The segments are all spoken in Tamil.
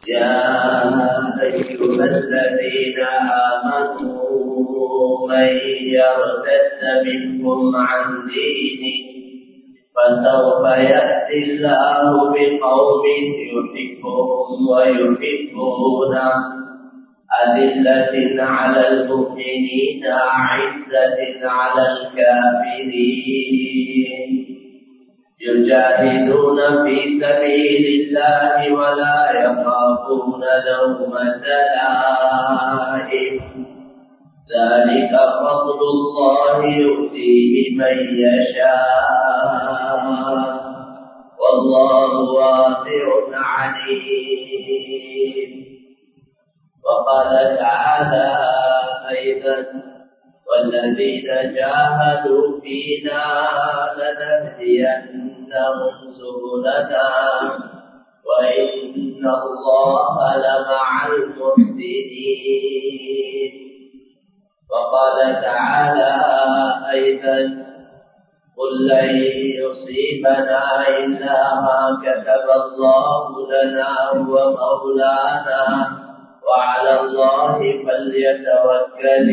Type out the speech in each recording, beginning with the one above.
يا أيها الذين آمنوا من يرتد منكم عن دينه فسوف يأتي الله بقوم يحبهم ويحبونه أذلة على المؤمنين عزة على الكافرين يجاهدون في سبيل الله ولا يخافون لومة لائم ذلك فضل الله يؤتيه من يشاء والله واسع عليم وقال تعالى أيضا والذين جاهدوا فينا لنهدينهم سبلنا وإن الله لمع المحسنين وقال تعالى أيضا قل لن يصيبنا إلا ما كتب الله لنا هو مولانا وعلى الله فليتوكل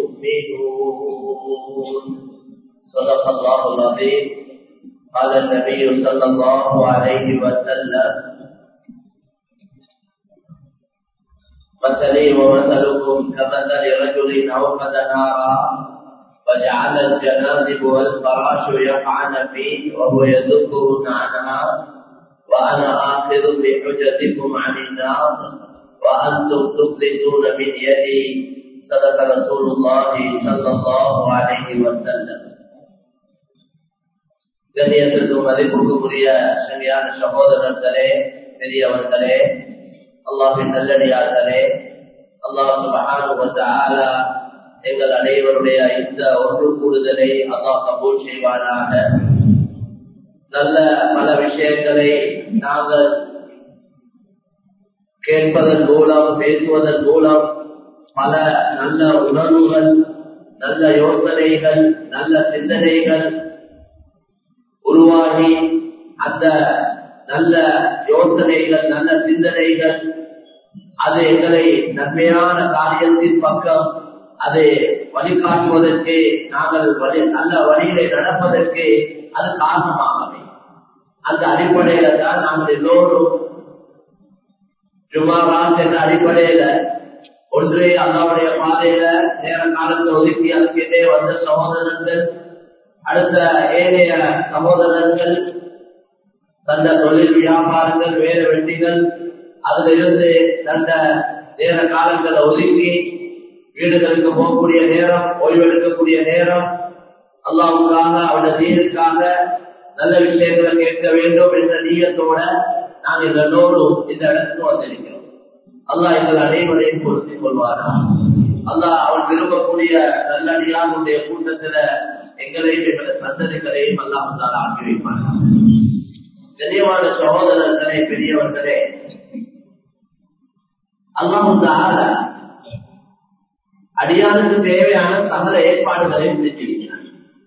المؤمنون صدق الله العظيم قال النبي صلى الله عليه وسلم مثلي ومثلكم كمثل رجل اوقد نارا فجعل الجنازب والفراش يقعن فيه وهو يذكرن عنها وانا اخذ بحجتكم عن النار وأنتم تفلتون من يدي صدق رسول الله صلى الله عليه وسلم கண்ணியத்திற்கும் மதிப்புக்கும் உரிய சரியான சகோதரர்களே பெரியவர்களே அல்லாஹின் நல்லடியார்களே அல்லாஹ் மகானுபத்தால எங்கள் அனைவருடைய இந்த ஒன்று கூடுதலை அல்லாஹ் கபூல் செய்வானாக நல்ல பல விஷயங்களை நாங்கள் கேட்பதன் மூலம் பேசுவதன் மூலம் பல நல்ல உணர்வுகள் நல்ல யோசனைகள் நல்ல சிந்தனைகள் உருவாகி அந்த நல்ல யோசனைகள் நல்ல சிந்தனைகள் அது எங்களை நன்மையான காரியத்தின் பக்கம் அது வழிகாட்டுவதற்கு நாங்கள் வழி நல்ல வழியிலே நடப்பதற்கு அது காரணமாகவே அந்த அடிப்படையில தான் நாங்கள் எல்லோரும் ஜுமாராத் என்ற அடிப்படையில ஒன்றே அல்லாவுடைய பாதையில நேர காலத்தை ஒதுக்கி அதுக்கிட்டே வந்த சகோதரர்கள் அடுத்த ஏனைய சகோதரர்கள் தந்த தொழில் வியாபாரங்கள் வேறு வெட்டிகள் அதுல இருந்து தந்த நேர காலங்களை ஒதுக்கி வீடுகளுக்கு போகக்கூடிய நேரம் ஓய்வெடுக்கக்கூடிய நேரம் அல்லாவுக்காக அவருடைய தீனுக்காக நல்ல விஷயங்களை கேட்க வேண்டும் என்ற நீயத்தோட நாங்கள் எல்லோரும் இந்த இடத்துக்கு வந்திருக்கிறோம் அல்லாஹ் எங்கள் அனைவரையும் பொருத்திக் கொள்வாரா அல்லாஹ் அவன் விரும்பக்கூடிய நல்லடியாருடைய கூட்டத்துல எங்களையும் எங்களை சந்ததிகளையும் அல்லாஹ் வந்தால் ஆக்கி வைப்பார் கண்ணியமான சகோதரர்களே பெரியவர்களே அல்லாஹ் அடியானுக்கு தேவையான சகல ஏற்பாடுகளையும் செஞ்சிருக்கிறார்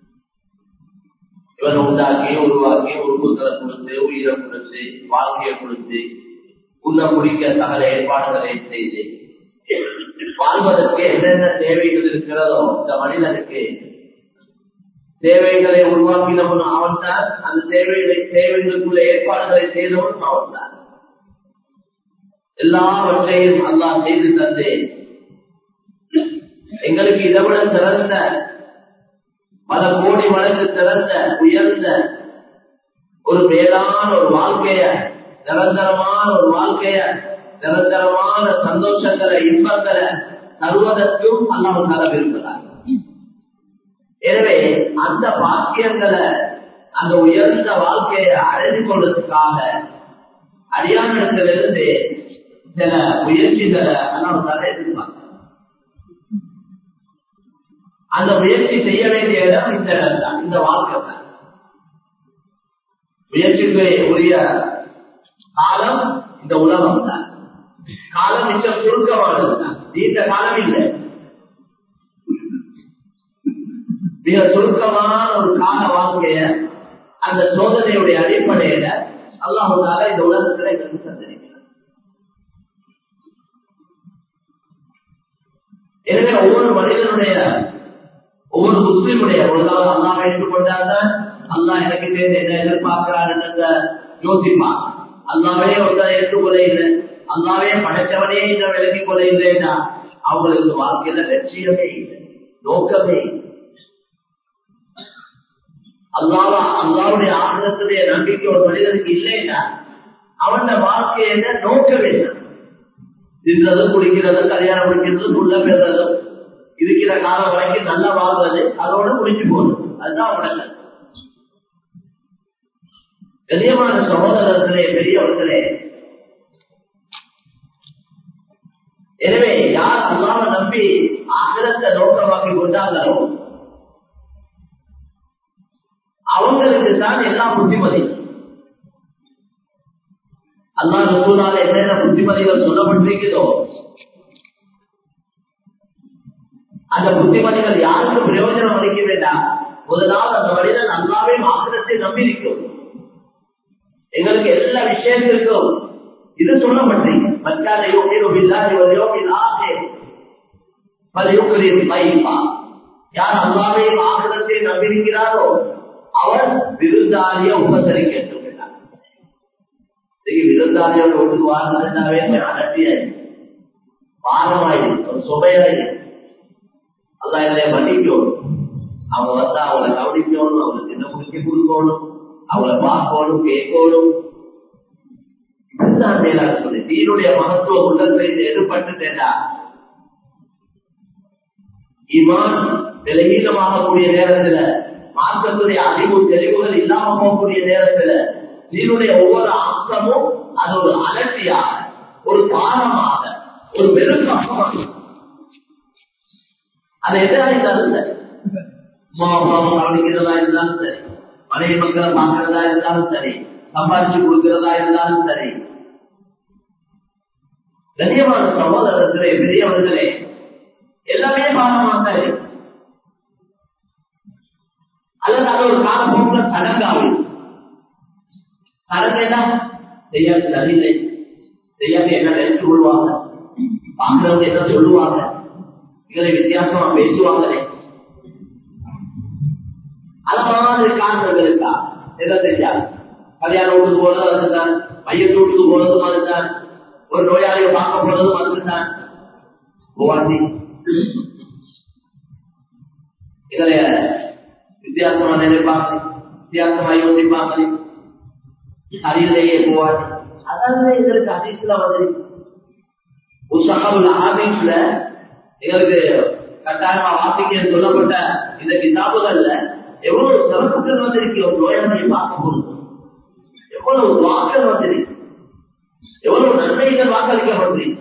இவனை உண்டாக்கி உருவாக்கி உறுப்புகளை கொடுத்து உயிரை கொடுத்து வாழ்க்கையை கொடுத்து உண்ண குடிக்க சகல ஏற்பாடுகளை செய்து வாழ்வதற்கு என்னென்ன தேவைகள் இருக்கிறதோ இந்த மனிதனுக்கு தேவைகளை உருவாக்கினவனும் அவன் தான் அந்த தேவைகளை தேவைகளுக்குள்ள ஏற்பாடுகளை செய்தவனும் அவன் தான் எல்லாவற்றையும் அல்லாஹ் செய்து தந்து எங்களுக்கு இதை விட சிறந்த பல கோடி மடங்கு சிறந்த உயர்ந்த ஒரு மேலான ஒரு வாழ்க்கைய நிரந்தரமான ஒரு வாழ்க்கைய நிரந்தரமான சந்தோஷங்களை இன்பங்களை தருவதற்கும் அல்லாவுக்காக விரும்புகிறார் எனவே அந்த பாக்கியங்களை அந்த உயர்ந்த வாழ்க்கையை அடைந்து கொள்வதற்காக அடியானிடத்திலிருந்து சில முயற்சிகளை அல்லாவுக்காக எதிர்பார்க்க அந்த முயற்சி செய்ய வேண்டிய இடம் இந்த இடம் தான் இந்த வாழ்க்கை தான் முயற்சிக்கு உரிய காலம் இந்த உலகம் தான் காலம் மிச்சம் சுருக்கமானது தான் நீண்ட காலம் இல்லை மிக சுருக்கமான ஒரு கால வாழ்க்கைய அந்த சோதனையுடைய அடிப்படையில அல்லாஹால இந்த உலகத்துல எங்களுக்கு தந்திருக்கிறார் ஒவ்வொரு மனிதனுடைய ஒவ்வொரு முஸ்லீமுடைய முதலாவது அல்லாவை ஏற்றுக்கொண்டால்தான் அல்லாஹ் எனக்கு பேர் என்ன எதிர்பார்க்கிறார் என்ற யோசிப்பான் அல்லாவே ஒருத்தரை ஏற்றுக்கொள்ள இல்லை அல்லாவே படைச்சவனே இந்த விலகிக் கொள்ள இல்லைன்னா அவங்களுக்கு வாழ்க்கையில லட்சியமே இல்லை நோக்கமே இல்லை அல்லாவா அல்லாவுடைய ஆகிரத்துடைய நம்பிக்கை ஒரு மனிதனுக்கு இல்லைன்னா அவன வாழ்க்கையில நோக்கமே இல்லை தின்றது குடிக்கிறது கல்யாணம் முடிக்கிறது புள்ள பெறுறது இருக்கிற காலம் வரைக்கும் நல்லா வாழ்றது அதோட முடிஞ்சு போகுது அதுதான் உடனே கண்ணியமான சகோதரர்களே பெரியவர்களே எனவே யார் அல்லாம நம்பி ஆகிரத்தை நோக்கமாக்கி கொண்டாங்களோ அவங்களுக்கு தான் எல்லா புத்திமதி அல்லா ரசூலால என்னென்ன புத்திமதிகள் சொல்லப்பட்டிருக்கிறதோ அந்த புத்திமதிகள் யாருக்கும் பிரயோஜனம் அளிக்க வேண்டாம் முதலாவது அந்த மனிதன் நல்லாவே மாத்திரத்தை நம்பி இருக்கும் எங்களுக்கு எல்லா விஷயத்திற்கும் இது சொல்லப்பட்டு மக்கான யோகிலும் இல்லாத யோகில் ஆசை பல யோகிலின் மைப்பா யார் அல்லாவையும் ஆகிரத்தை நம்பியிருக்கிறாரோ அவர் விருந்தாளிய உபசரிக்கட்டும் விருந்தாளியோட ஒன்று வாழ்ந்தாவே அடர்த்தியாய் பாரமாய் ஒரு சுவையாய் அல்லா என்னைய மன்னிக்கணும் அவங்க வந்து அவங்களை கவனிக்கணும் அவங்களுக்கு என்ன முடிக்க கொடுக்கணும் அவங்கள பார்க்கணும் கேட்கணும் இதுதான் மேலாக சொல்லி நீருடைய மகத்துவ உள்ளத்தை எதிர்பட்டுட்டேடா இமான் விலகீனமாகக்கூடிய நேரத்துல மார்க்கத்துடைய அறிவு தெளிவுகள் இல்லாம போகக்கூடிய நேரத்துல நீருடைய ஒவ்வொரு அம்சமும் அது ஒரு அலட்சியாக ஒரு பாரமாக ஒரு வெறுப்பாக அது எதிராக இருந்தாலும் சரி கவனிக்கிறதா இருந்தாலும் சரி மனைவி மக்களை பார்க்கிறதா இருந்தாலும் சரி சம்பாதிச்சு கொடுக்கிறதா இருந்தாலும் சரி கண்ணியமான சகோதரர்களே பெரியவர்களே எல்லாமே பாரமாக இருக்கு அல்லது அது ஒரு காலப்போக்குல சடங்காகும் சடங்குனா செய்யாது சரியில்லை செய்யாது என்ன நினைச்சு கொள்வாங்க பார்க்கிறவங்க என்ன சொல்லுவாங்க இவரை வித்தியாசமா பேசுவாங்களே அது மாதிரி காரணங்களுக்கா என்ன செஞ்சாங்க கல்யாணம் வீட்டுக்கு போனதும் அதுதான் பையன் வீட்டுக்கு போனதும் அதுதான் ஒரு நோயாளியை பார்க்க போனதும் அதுதான் போவாண்டி இதுல வித்தியாசமா நினைப்பாங்க வித்தியாசமா யோசிப்பாங்க சரியில்லையே போவாங்க அதாவது எங்களுக்கு அதிசல வந்து உற்சாகம் ஆபீஸ்ல எங்களுக்கு கட்டாயமா வாசிக்க சொல்லப்பட்ட இந்த கிதாபுகள்ல எவ்வளவு சிறப்புகள் வந்திருக்கு ஒரு நோயாளியை பார்க்க போகுது எவ்வளவு வாக்கள் வந்திருக்கு எவ்வளவு நன்மைகள் வாக்களிக்கப்பட்டிருக்கு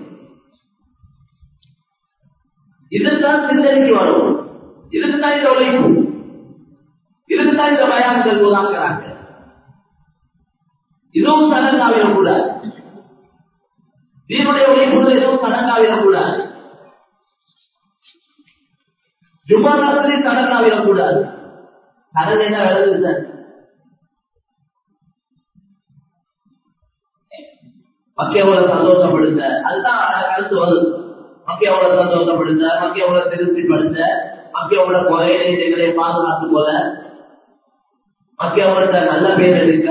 இதுதான் சிந்தனைக்கு வரும் இதுக்குதான் இந்த உழைப்பு இதுக்குதான் இந்த பயான்கள் உதாக்குறாங்க இதுவும் சடங்காவிடம் கூட தீனுடைய உழைப்புகள் எதுவும் சடங்காவிடம் கூட ஜுமாராத்திரி சடங்காவிடம் கூடாது சடங்கு என்ன விளங்குது சார் மக்கியவளை சந்தோஷப்படுத்த அதுதான் கருத்து வரும் மக்கியவளை சந்தோஷப்படுத்த மக்கியவளை திருப்திப்படுத்த மக்கியவளை குறைகளை பாதுகாத்து போல மக்கியவள்கிட்ட நல்ல பேர் எடுக்க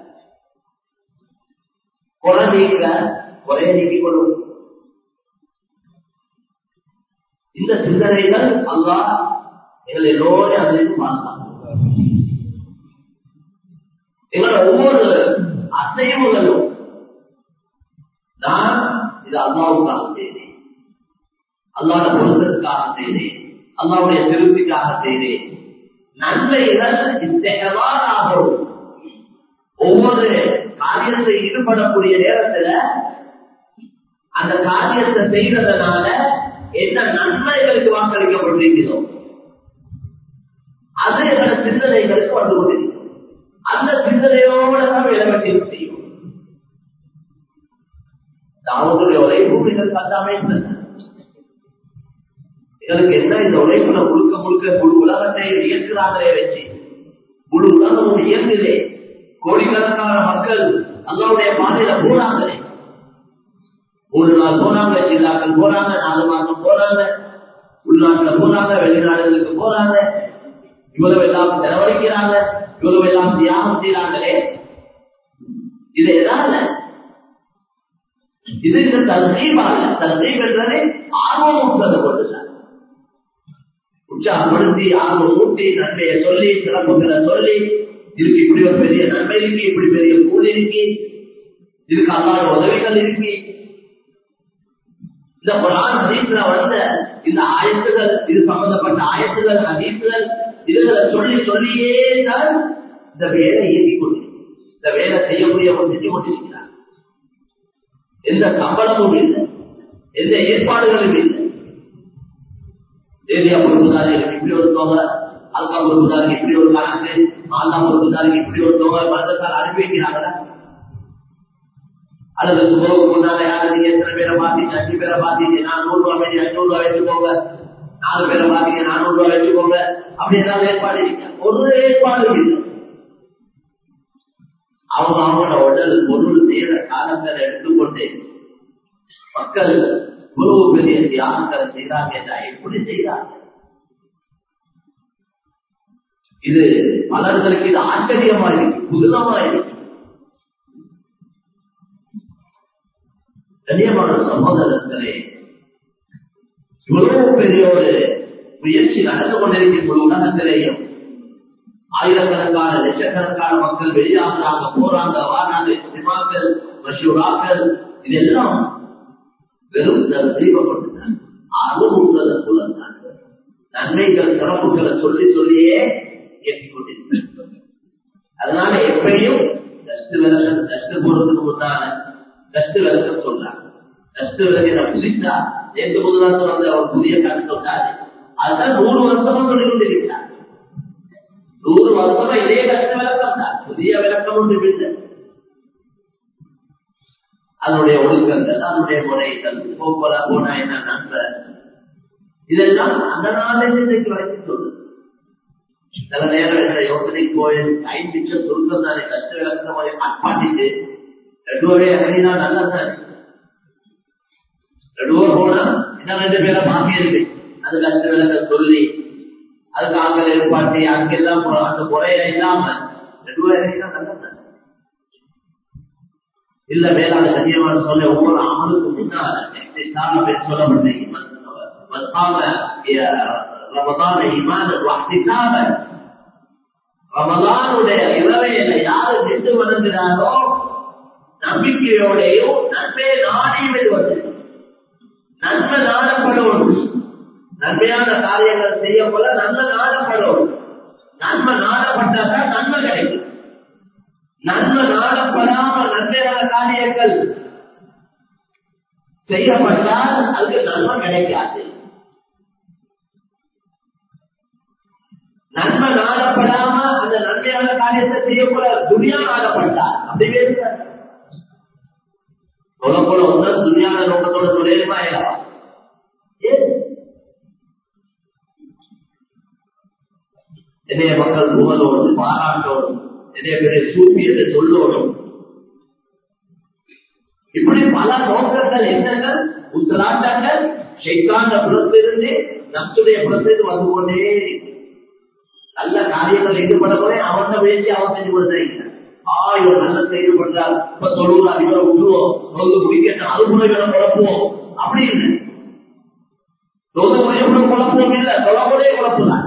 குறை நீக்க குறைய நீக்கிக் கொள்ளும் இந்த சிந்தனைகள் அல்லா எங்களை எல்லோரையும் அதிலிருந்து பாதுகாக்கும் எங்களோட ஒவ்வொரு அசைவுகளும் நான் இது அல்லாவுக்காக செய்தேன் அல்லாட பொருத்தத்துக்காக செய்தேன் அல்லாவுடைய திருப்திக்காக செய்தேன் நன்மைகள் இத்தகையவாறாகும் ஒவ்வொரு காரியத்தை ஈடுபடக்கூடிய நேரத்துல அந்த காரியத்தை செய்ததனால என்ன நன்மைகளுக்கு வாக்களிக்கப்பட்டிருக்கிறோம் அது எங்களோட சிந்தனைகளுக்கு வந்து கொண்டிருக்கும் அந்த சிந்தனையோட தான் விளம்பட்டி செய்யும் தாவதுடைய உழைப்பு நீங்கள் கட்டாமே எங்களுக்கு என்ன இந்த உழைப்புல முழுக்க முழுக்க முழு உலகத்தை இயக்குறாங்களே வச்சு முழு உலகமும் இயங்குதே கோடிக்கணக்கான மக்கள் அல்லாவுடைய பாதையில போறாங்களே மூணு நாள் போனாங்க ஜில்லாக்கள் போறாங்க நாலு மாசம் போறாங்க உள்நாட்டுல போறாங்க வெளிநாடுகளுக்கு போறாங்க இவ்வளவு எல்லாம் செலவழிக்கிறாங்க இவ்வளவு எல்லாம் தியாகம் செய்யறாங்களே இது எதால இது இந்த தன்மைவால தன்மைப் என்றது ஆர்வம் ஊட்டுறதை கொண்டுதான் உற்சாகப்படுத்தி ஆர்வம் ஊட்டி நன்மையை சொல்லி சிறப்புகளை சொல்லி இதுக்கு இப்படி ஒரு பெரிய நன்மை இருக்கு இப்படி பெரிய கூலி இருக்கு இதுக்கு அல்லாத உதவிகள் இருக்கு இந்த குரான் ஹதீஸ்ல வந்த இந்த ஆயத்துகள் இது சம்பந்தப்பட்ட ஆயத்துகள் ஹதீஸ்கள் இதுகளை சொல்லி சொல்லியே தான் இந்த வேலை இயங்கிக் கொண்டிருக்கிறது இந்த வேலை செய்யக்கூடியவங்க செஞ்சு கொண்டிருக்கிறார் எந்த சம்பளமும் இல்லை எந்த ஏற்பாடுகளும் இல்லை ஏரியா பொறுப்புதாரிகளுக்கு இப்படி ஒரு தொகை அல்கா பொறுப்புதாரிக்கு இப்படி ஒரு கணக்கு மாலா பொறுப்புதாரிக்கு இப்படி ஒரு தொகை மருந்தத்தால் அனுப்பி வைக்கிறாங்களா அல்லது சுபவுக்கு முன்னால யாரு நீங்க எத்தனை பேரை பாத்தீங்க அஞ்சு பேரை பாத்தீங்க நான் நூறு ரூபாய் வேண்டி ஐநூறு ரூபாய் வச்சுக்கோங்க நாலு பேரை பாத்தீங்க நானூறு ரூபாய் வச்சுக்கோங்க அப்படி ஏதாவது ஏற்பாடு இல்லை ஒரு ஏற்பாடு இல்லை அவங்க அவங்களோட உடல் பொருள் நேர காலங்களை எடுத்துக்கொண்டு மக்கள் இவ்வளவு பெரிய தியாகங்களை செய்யறாங்க என்றா எப்படி செய்யறாங்க இது பலர்களுக்கு இது ஆச்சரியமா இருக்கு புதுதமா இருக்கு கண்ணியமான சகோதரர்களே இவ்வளவு பெரிய ஒரு முயற்சி நடந்து கொண்டிருக்கின்ற உலகத்திலேயும் ஆயிரக்கணக்கான லட்சக்கணக்கான மக்கள் வெளியாகிறாங்க போறாங்க வாராங்க சிமாக்கள் மஷூராக்கள் இதெல்லாம் வெறும் தீபப்பட்டுதான் ஆர்வம் உள்ளதன் மூலம் தான் நன்மைகள் சிறப்புகளை சொல்லி சொல்லியே இயக்கிக் கொண்டிருக்கிறது அதனால எப்பயும் கஷ்ட விலகம் கஷ்ட போறதுக்கு முன்னால கஷ்ட விலகம் சொல்றாங்க கஷ்ட விலகின புரிந்தா நேற்று முதலாக வந்த ஒரு புதிய கதை சொன்னாரு அதுதான் நூறு வருஷமா சொல்லிக் கொண்டிருக்கிறார் நூறு வருஷமா இதே கஷ்ட விளக்கம் தான் புதிய விளக்கம் ஒன்று இல்லை அதனுடைய ஒழுக்கங்கள் அதனுடைய முறைகள் போக்குவர போனா என்ன நண்ப இதெல்லாம் அந்த நாளில் இன்றைக்கு வரைக்கும் சொல்லுது சில நேரம் என்னோட யோசனைக்கு போய் டைம் பிக்சர் சுருக்கம் தானே கஷ்ட விளக்கம் அட்பாட்டிட்டு ரெண்டுவரே இறங்கினா நல்லதான் ரெண்டுவர் போனா இன்னும் ரெண்டு பேரை மாத்தி இருக்கு அந்த கஷ்ட விளக்கம் சொல்லி அதுக்கு ஆக்கள் ஏற்பாட்டி அதுக்கெல்லாம் அந்த முறையில இல்லாம ரெண்டுவர் இறங்கினா நல்லதான் இல்ல மேலான கண்ணியமான சொல்ல ஒவ்வொரு அமலுக்கு முன்னால பேர் சொல்லப்பட்டீங்க ரமதான ஈமான வாசிக்காம ரமதானுடைய இரவையில யாரு நின்று வணங்குகிறாரோ நம்பிக்கையோடையும் நன்மை நாடியும் வருவது நன்மை நாடப்படும் நன்மையான காரியங்கள் செய்ய போல நன்மை நாடப்படும் நன்மை நாடப்பட்டாதான் நன்மை கிடைக்கும் நன்மை நாடப்படாம நன்மையான காரியங்கள் செய்யப்பட்டால் அதுக்கு நன்மை கிடைக்காது நன்மை நாடப்படாம அந்த நன்மையான காரியத்தை செய்யக்கூட துணியா நாடப்பட்டார் அப்படி பேசுற சொல்ல போல ஒன்று துணியான நோக்கத்தோட தொழிலுமா இல்லவா என்னைய மக்கள் புகழோடு பாராட்டோடும் நிறைய பேரை சூப்பி என்று சொல்லணும் இப்படி பல நோக்கங்கள் எண்ணங்கள் உத்தராட்டங்கள் ஷெய்காந்த புறத்திலிருந்து நப்சுடைய புறத்திலிருந்து வந்து கொண்டே நல்ல காரியங்கள் ஈடுபட போதே அவன் முயற்சி அவன் செஞ்சு கொடுத்தாங்க ஆ இவன் நல்ல செய்து பண்றார் இப்ப சொல்லுவார் இவரை விட்டுருவோம் சொல்லு குடிக்கட்டும் அது கூட இவரை குழப்புவோம் அப்படி இல்லை சொல்ல முறையோட குழப்பம் இல்லை சொல்ல முறையே குழப்பம்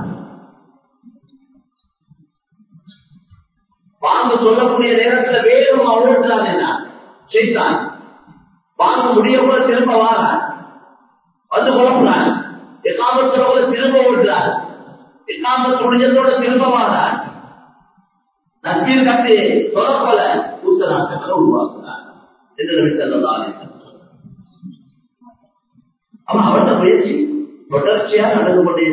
வாங்க சொல்லக்கூடிய நேரத்துல வேகம் அவ்வளவுதான் என்ன செய்தான் வாங்க முடிய கூட திரும்ப வாங்க வந்து குழப்பலாம் எக்காமத்துல கூட திரும்ப ஓடுறார் எக்காமத்து முடிஞ்சதோட திரும்ப வாரார் நச்சீர் கட்டி சொல்லப்போல பூசநாட்டங்களை உருவாக்குறார் என்று செல்லலாம் அவன் அவருடைய முயற்சி தொடர்ச்சியா நடந்து கொண்டே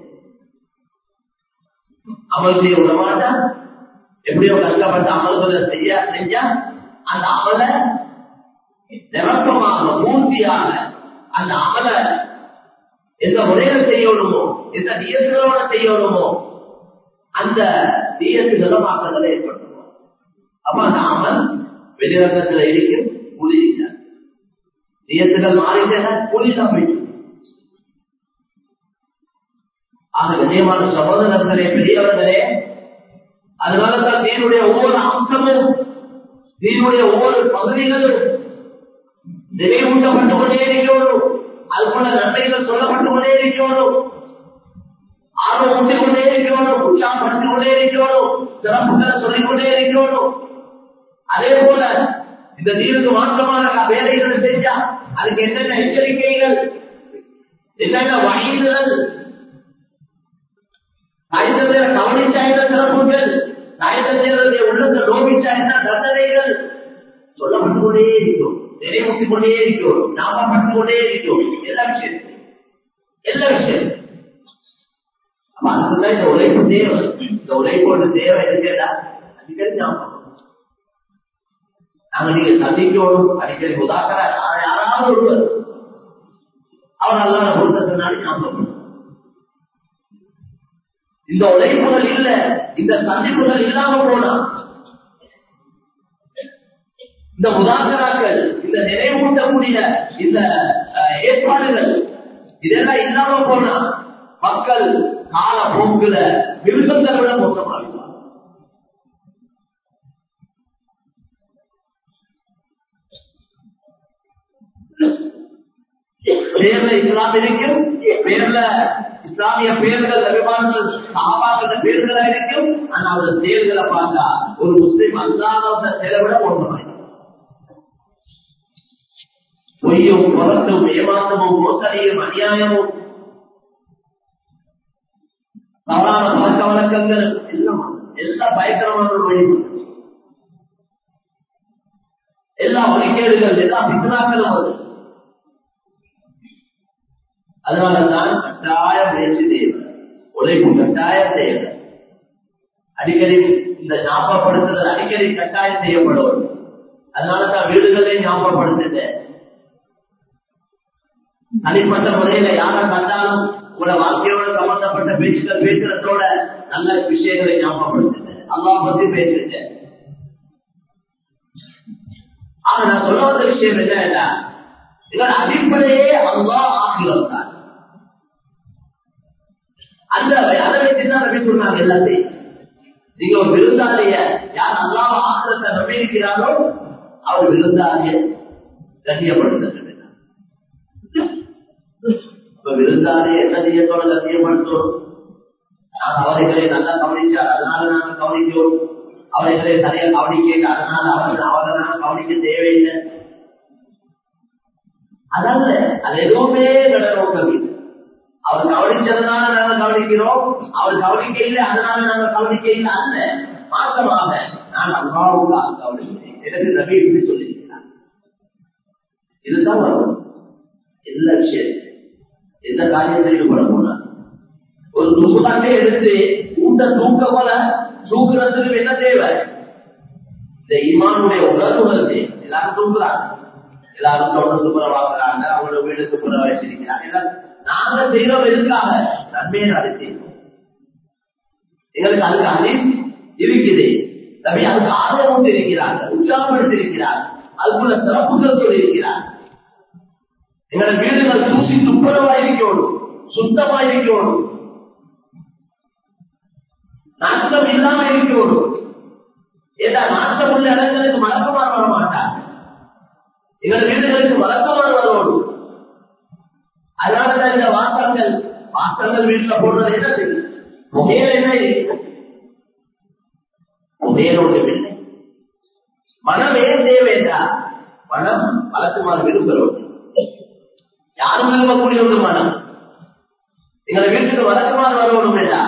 அமல் செய்ய விட மாட்டான் எப்படியோ கஷ்டப்பட்ட அமல்களை செய்ய செஞ்சா அந்த அமலை நிரப்பமாக பூர்த்தியாக அந்த அமலை எந்த முறையில செய்யணுமோ எந்த நியத்துகளோட செய்யணுமோ அந்த நியத்துகளை மாற்றங்களை ஏற்படுத்துவோம் அப்ப அந்த அமல் வெளிரங்கத்துல இருக்கும் புலி நியத்துகள் மாறிட்டேன் புலி தான் போயிட்டு ஆக கண்ணியமான சகோதரர்களே பெரியவர்களே அதனாலதான் தீனுடைய ஒவ்வொரு அம்சமும் தீனுடைய ஒவ்வொரு பகுதிகளும் நினைவூட்டப்பட்டு கொண்டே இருக்கணும் அது போல நன்மைகள் சொல்லப்பட்டு கொண்டே இருக்கணும் ஆர்வம் ஊட்டி கொண்டே இருக்கணும் உற்சாகப்படுத்திக் கொண்டே இருக்கணும் சிறப்புகளை சொல்லிக் கொண்டே இருக்கணும் அதே போல இந்த நீருக்கு மாற்றமான வேலைகளை செஞ்சா அதுக்கு என்னென்ன எச்சரிக்கைகள் என்னென்ன வகைகள் சாயந்தர கவனிச்சா என்ன சிறப்புகள் சாயந்தரத்தை உள்ளத்தை நோவிச்சா என்ன தண்டனைகள் சொல்லப்பட்டு கொண்டே இருக்கும் நினைவூட்டிக் கொண்டே இருக்கும் ஞாபகப்படுத்திக் கொண்டே இருக்கும் எல்லா விஷயம் எல்லா விஷயம் அப்ப அதுக்குதான் இந்த உழைப்பு தேவை இந்த உழைப்போட தேவை இருக்கா அடிக்கடி ஞாபகம் நாங்க நீங்க சந்திக்கணும் அடிக்கடி உதாக்கரா யாராவது ஒருவர் அவர் நல்லா பொருத்தத்தினாலே ஞாபகம் இந்த உழைப்புகள் இல்ல இந்த சந்திப்புகள் இல்லாம போனா இந்த முதாக்கராக்கள் இந்த நினைவூட்டக்கூடிய இந்த ஏற்பாடுகள் இதெல்லாம் இல்லாம போனா மக்கள் கால போக்குல மிருகங்களை விட மோசமாகுவார் பேர்ல இஸ்லாம் இருக்கும் பேர்ல இஸ்லாமிய பேர்கள் அபிமானங்கள் சாபாக்கிற பேர்களா இருக்கும் ஆனா அவரோட செயல்களை பார்த்தா ஒரு முஸ்லிம் அல்லாத செயலை விட ஒன்றுமாய் பொய்யும் புறத்தும் ஏமாற்றமும் மோசடியும் அநியாயமும் தவறான பழக்க வழக்கங்கள் எல்லாம் எல்லா பயங்கரமான வழிபாடு எல்லா வழிகேடுகள் எல்லா பித்னாக்களும் வருது அதனாலதான் கட்டாய முயற்சி தேவை உழைப்பு கட்டாய தேவை அடிக்கடி இந்த ஞாபகப்படுத்துதல் அடிக்கடி கட்டாயம் செய்யப்படும் அதனாலதான் வீடுகளே ஞாபகப்படுத்துட்டேன் தனிப்பட்ட முறையில யாரை கண்டாலும் உங்களோட வாழ்க்கையோட சம்பந்தப்பட்ட பேச்சுக்கள் பேசுறதோட நல்ல விஷயங்களை ஞாபகப்படுத்துட்டேன் அல்லா பத்தி பேசுட்டேன் ஆனா நான் சொல்ல வந்த விஷயம் என்ன இதோட அடிப்படையே அல்லா ஆகியோர் தான் அந்த அதை வச்சுதான் நம்பி சொன்னாங்க எல்லாத்தையும் நீங்க ஒரு விருந்தாளிய யார் அல்லாம ஆசிரத்தை நம்பி இருக்கிறாரோ அவர் விருந்தாளிய கண்ணியப்படுத்த இப்ப விருந்தாளி என்ன செய்யத்தோட கண்ணியப்படுத்தணும் நான் அவர்களை நல்லா கவனிச்சார் அதனால நாங்க கவனிக்கிறோம் அவர்களை சரியா கவனிக்க அதனால அவர்கள் அவரை நான் கவனிக்க தேவையில்லை அதாவது அது எதுவுமே நடநோக்கம் இல்லை அவர் கவனிச்சதுனால நாங்க கவனிக்கிறோம் அவர் கவனிக்க இல்லை அதனால நாங்க கவனிக்க இல்லை அல்ல மாற்றமாக நான் அல்லாவுக்காக கவனிக்கிறேன் எனக்கு நபி எப்படி சொல்லியிருக்கிறார் இதுதான் வரும் எல்லா விஷயம் எந்த காரியத்தில் ஈடுபட போனார் ஒரு துப்புதாட்டை எடுத்து ஊட்ட தூக்க போல தூக்குறதுக்கு என்ன தேவை இந்த இமானுடைய உணர்வுகள் தேவை எல்லாரும் தூக்குறாங்க எல்லாரும் தொடர்ந்து புற வாங்குறாங்க அவங்களோட வீடுக்கு புற வச்சிருக்கிறாங்க நாங்க செய்யறோம் எதுக்காக நன்மையை அதை செய்வோம் எங்களுக்கு அதுக்கு அறிவு இருக்குது நபி அதுக்கு ஆர்வம் கொண்டு இருக்கிறார் உற்சாகப்படுத்தி இருக்கிறார் அதுக்குள்ள சிறப்புகள் சொல்லி இருக்கிறார் எங்களோட வீடுகள் தூசி துப்புரவா இருக்கணும் சுத்தமா இருக்கணும் நாட்டம் இல்லாம இருக்கணும் ஏதா நாட்டம் உள்ள இடங்களுக்கு மலக்கமார் வர மாட்டார் எங்கள் வீடுகளுக்கு வழக்கமான வரணும் அதனாலதான் இந்த வாசங்கள் வாசங்கள் வீட்டுல போடுறது என்ன தெரியும் புகையில என்ன இருக்கு புகையில ஒன்று இல்லை மனம் ஏன் தேவையா மனம் வழக்கமாக விரும்புகிறோம் யாரும் விரும்பக்கூடிய ஒரு மனம் எங்களை வீட்டுக்கு வழக்கமாக வரணும் வேண்டா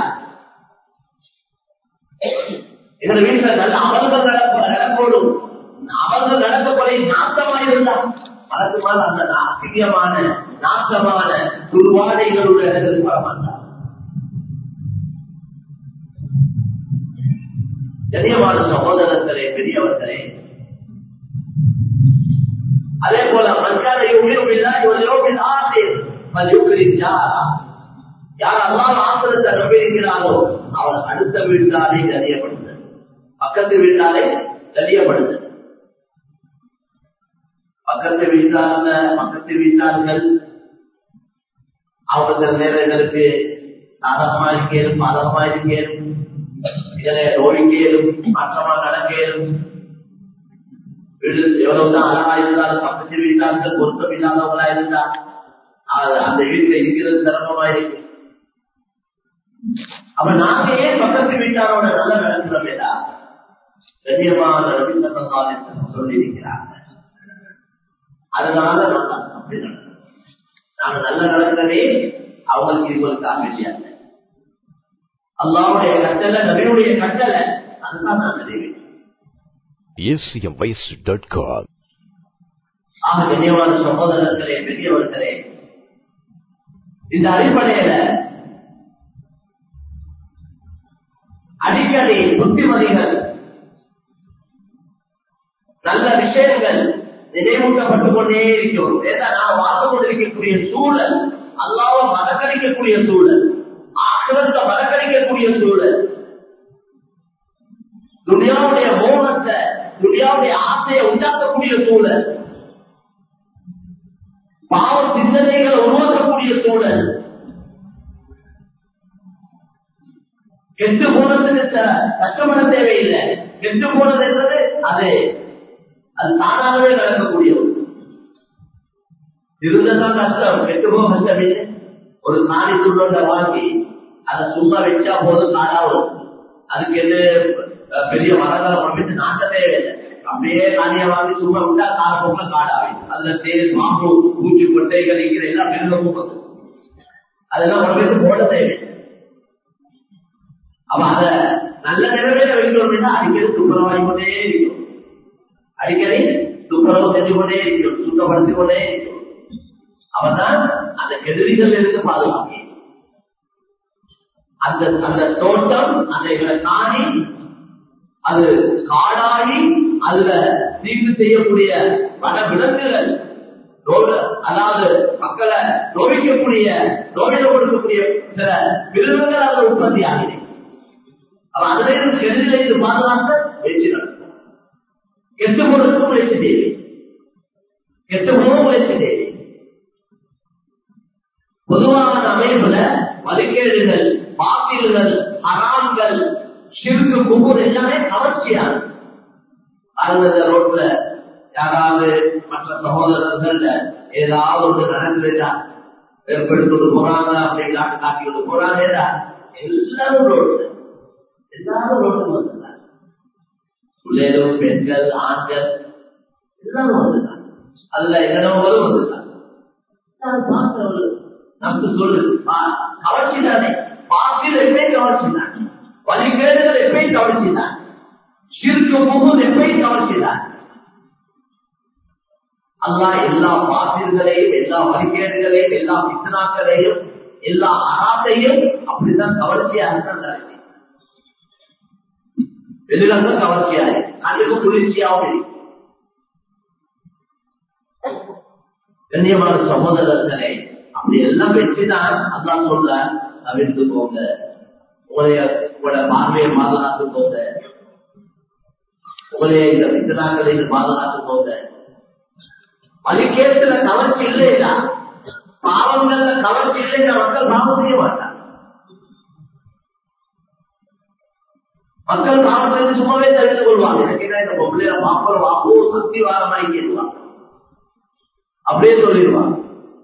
எங்களை வீட்டுல நல்ல அமல்கள் நடக்க நடக்கணும் அவர்கள் நடக்கப்படை நாசமாக இருந்தால் வழக்கமான அந்த அசிங்கமான நாசமான துர்வாடைகளுடைய இடங்களுக்கு வரமாட்டார் கண்ணியமான சகோதரர்களே பெரியவர்களே அதே போல மக்கான யுகிருமில்லா இவர்களோவில் ஆசைர் மல்யுகிரின் யாரா யார் அல்லாம ஆசிரத்தை நம்பியிருக்கிறாரோ அவர் அடுத்த வீட்டாலே கணியப்படுத்த பக்கத்து வீட்டாலே கணியப்படுத்த பக்கத்து வீட்டார்ல பக்கத்து வீட்டார்கள் அவங்க சில நேரங்களுக்கு சாதகமா இருக்கேனும் பாதகமா இருக்கேனும் இதுல நோய்க்கேனும் மாற்றமா நடக்கேனும் வீடு எவ்வளவுதான் அழகா இருந்தாலும் பக்கத்து வீட்டார்கள் பொருத்தம் இல்லாதவங்களா இருந்தா அந்த வீட்டுல இருக்கிறது சிரமமா இருக்கு அப்ப நாங்க ஏன் பக்கத்து வீட்டாரோட நல்ல நடக்கிறோமேடா கண்ணியமான ரவீந்திரநாத் சொல்லி இருக்கிறாங்க அதனால நாங்க அப்படி நடக்கிறோம் நாங்க நல்ல நடக்கிறதே அவங்களுக்கு இவங்களுக்காக விஷயம் அல்லாவுடைய கட்டளை நபியுடைய கட்டளை அதுதான் நான் நிறைவேற்றேன் acmvoice.com ஆக கண்ணியமான சகோதரர்களே பெரியவர்களே இந்த அடிப்படையில அடிக்கடி புத்திமதிகள் நல்ல விஷயங்கள் நினைவூட்டப்பட்டுக் கொண்டே இருக்கிறோம் ஏன்னா நாம் வாழ்ந்து கொண்டிருக்கக்கூடிய சூழல் அல்லாவ மறக்கடிக்கக்கூடிய சூழல் ஆக்கிரத்தை மறக்கடிக்கக்கூடிய சூழல் துனியாவுடைய மோகத்தை துனியாவுடைய ஆசையை உண்டாக்கக்கூடிய சூழல் பாவ சிந்தனைகளை உருவாக்கக்கூடிய சூழல் கெட்டு போனதுக்கு கஷ்டப்பட தேவையில்லை கெட்டு போனது என்பது அது அது தானாகவே நடக்கக்கூடிய இருந்ததான் கஷ்டம் கெட்டு போக கஷ்டம் இல்லை ஒரு காணி துள்ளொண்ட வாங்கி அதை சும்மா வச்சா போதும் காடாவும் அதுக்கு எது பெரிய மரங்களை அமைத்து நாட்ட தேவையில்லை அப்படியே காணியை வாங்கி சும்மா விட்டா கால போக்குல காடாகும் அதுல தேர் மாம்பு பூச்சி கொட்டைகள் இருக்கிற எல்லாம் பெருக போகுது அதெல்லாம் உடம்புக்கு போட தேவையில்லை அப்ப அத நல்ல நிலைமையில வைக்கணும் அப்படின்னா அடிக்கடி துப்புரவாகி கொண்டே இருக்கும் அடிக்கடி துப்புரவு செஞ்சு கொண்டே இருக்கும் சுத்தப்படுத்திக் கொண்டே இருக்கும் அவன்தான் அந்த கெதிரிகள் இருந்து பாதுகாப்பு அந்த அந்த தோட்டம் அந்த இவரை தாண்டி அது காடாகி அதுல தீர்வு செய்யக்கூடிய பல விலங்குகள் அதாவது மக்களை நோவிக்கக்கூடிய நோயில கொடுக்கக்கூடிய சில மிருகங்கள் அதில் உற்பத்தி ஆகிறது அப்ப அதுல இருந்து கெடுதல இருந்து பாதுகாக்க முயற்சி நடக்கும் கெட்டு போனதுக்கு முயற்சி தேவை கெட்டு போன முயற்சி தேவை பொதுவான அமைப்புல வழிகேடுகள் பாத்தில்கள் அறாம்கள் சிறுக்கு கும்பூர் எல்லாமே கவர்ச்சியான அந்த ரோட்ல யாராவது மற்ற சகோதரர்கள் ஏதாவது ஒன்று நடக்குதுடா ஏற்படுத்திட்டு போறாங்க அப்படின்னு காட்டிக்கிட்டு போறாங்க எல்லாரும் ரோட்ல எல்லாரும் ரோட்ல வந்துட்டாங்க பிள்ளைகளும் பெண்கள் ஆண்கள் எல்லாரும் வந்துட்டாங்க அதுல எங்கனவங்களும் வந்துட்டாங்க பார்க்கிறவர்கள் நமக்கு சொல்லுது கவர்ச்சி தானே பாசில் எப்பயும் கவர்ச்சி தான் வழிகேடுகள் எப்பயும் கவர்ச்சி தான் சிறுக்கு முகூர் எப்பயும் கவர்ச்சி தான் அல்லா எல்லா பாசில்களையும் எல்லா வழிகேடுகளையும் எல்லா பித்தனாக்களையும் எல்லா அராத்தையும் அப்படிதான் கவர்ச்சியாக தான் வெளிரங்க கவர்ச்சியாக கண்ணுக்கு குளிர்ச்சியாகவும் இருக்கு கண்ணியமான சகோதரர்களே அப்படி எல்லாம் வச்சுதான் அதான் சொல்ல தவிர்த்து போங்க உங்களைய உங்களோட பார்வையை பாதுகாத்து போங்க உங்களைய இந்த பித்தனாக்களை பாதுகாத்து போங்க வழிகேட்டுல கவர்ச்சி இல்லையா பாவங்கள்ல கவர்ச்சி இல்லைன்னா மக்கள் பாவம் செய்ய மாட்டாங்க மக்கள் பாவத்திலிருந்து சும்மாவே தவிர்த்து கொள்வாங்க எனக்கு என்ன இந்த பொம்பளையில பாப்பர் வாப்போ சக்தி வாரமாய் கேட்குவாங்க அப்படியே சொல்லிடுவாங்க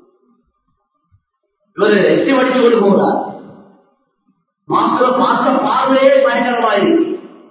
இவர் எச்சி வடிச்சு கொண்டு போகிறார் மாத்திர பார்த்த பார்வையே பயங்கரமாயிருக்கு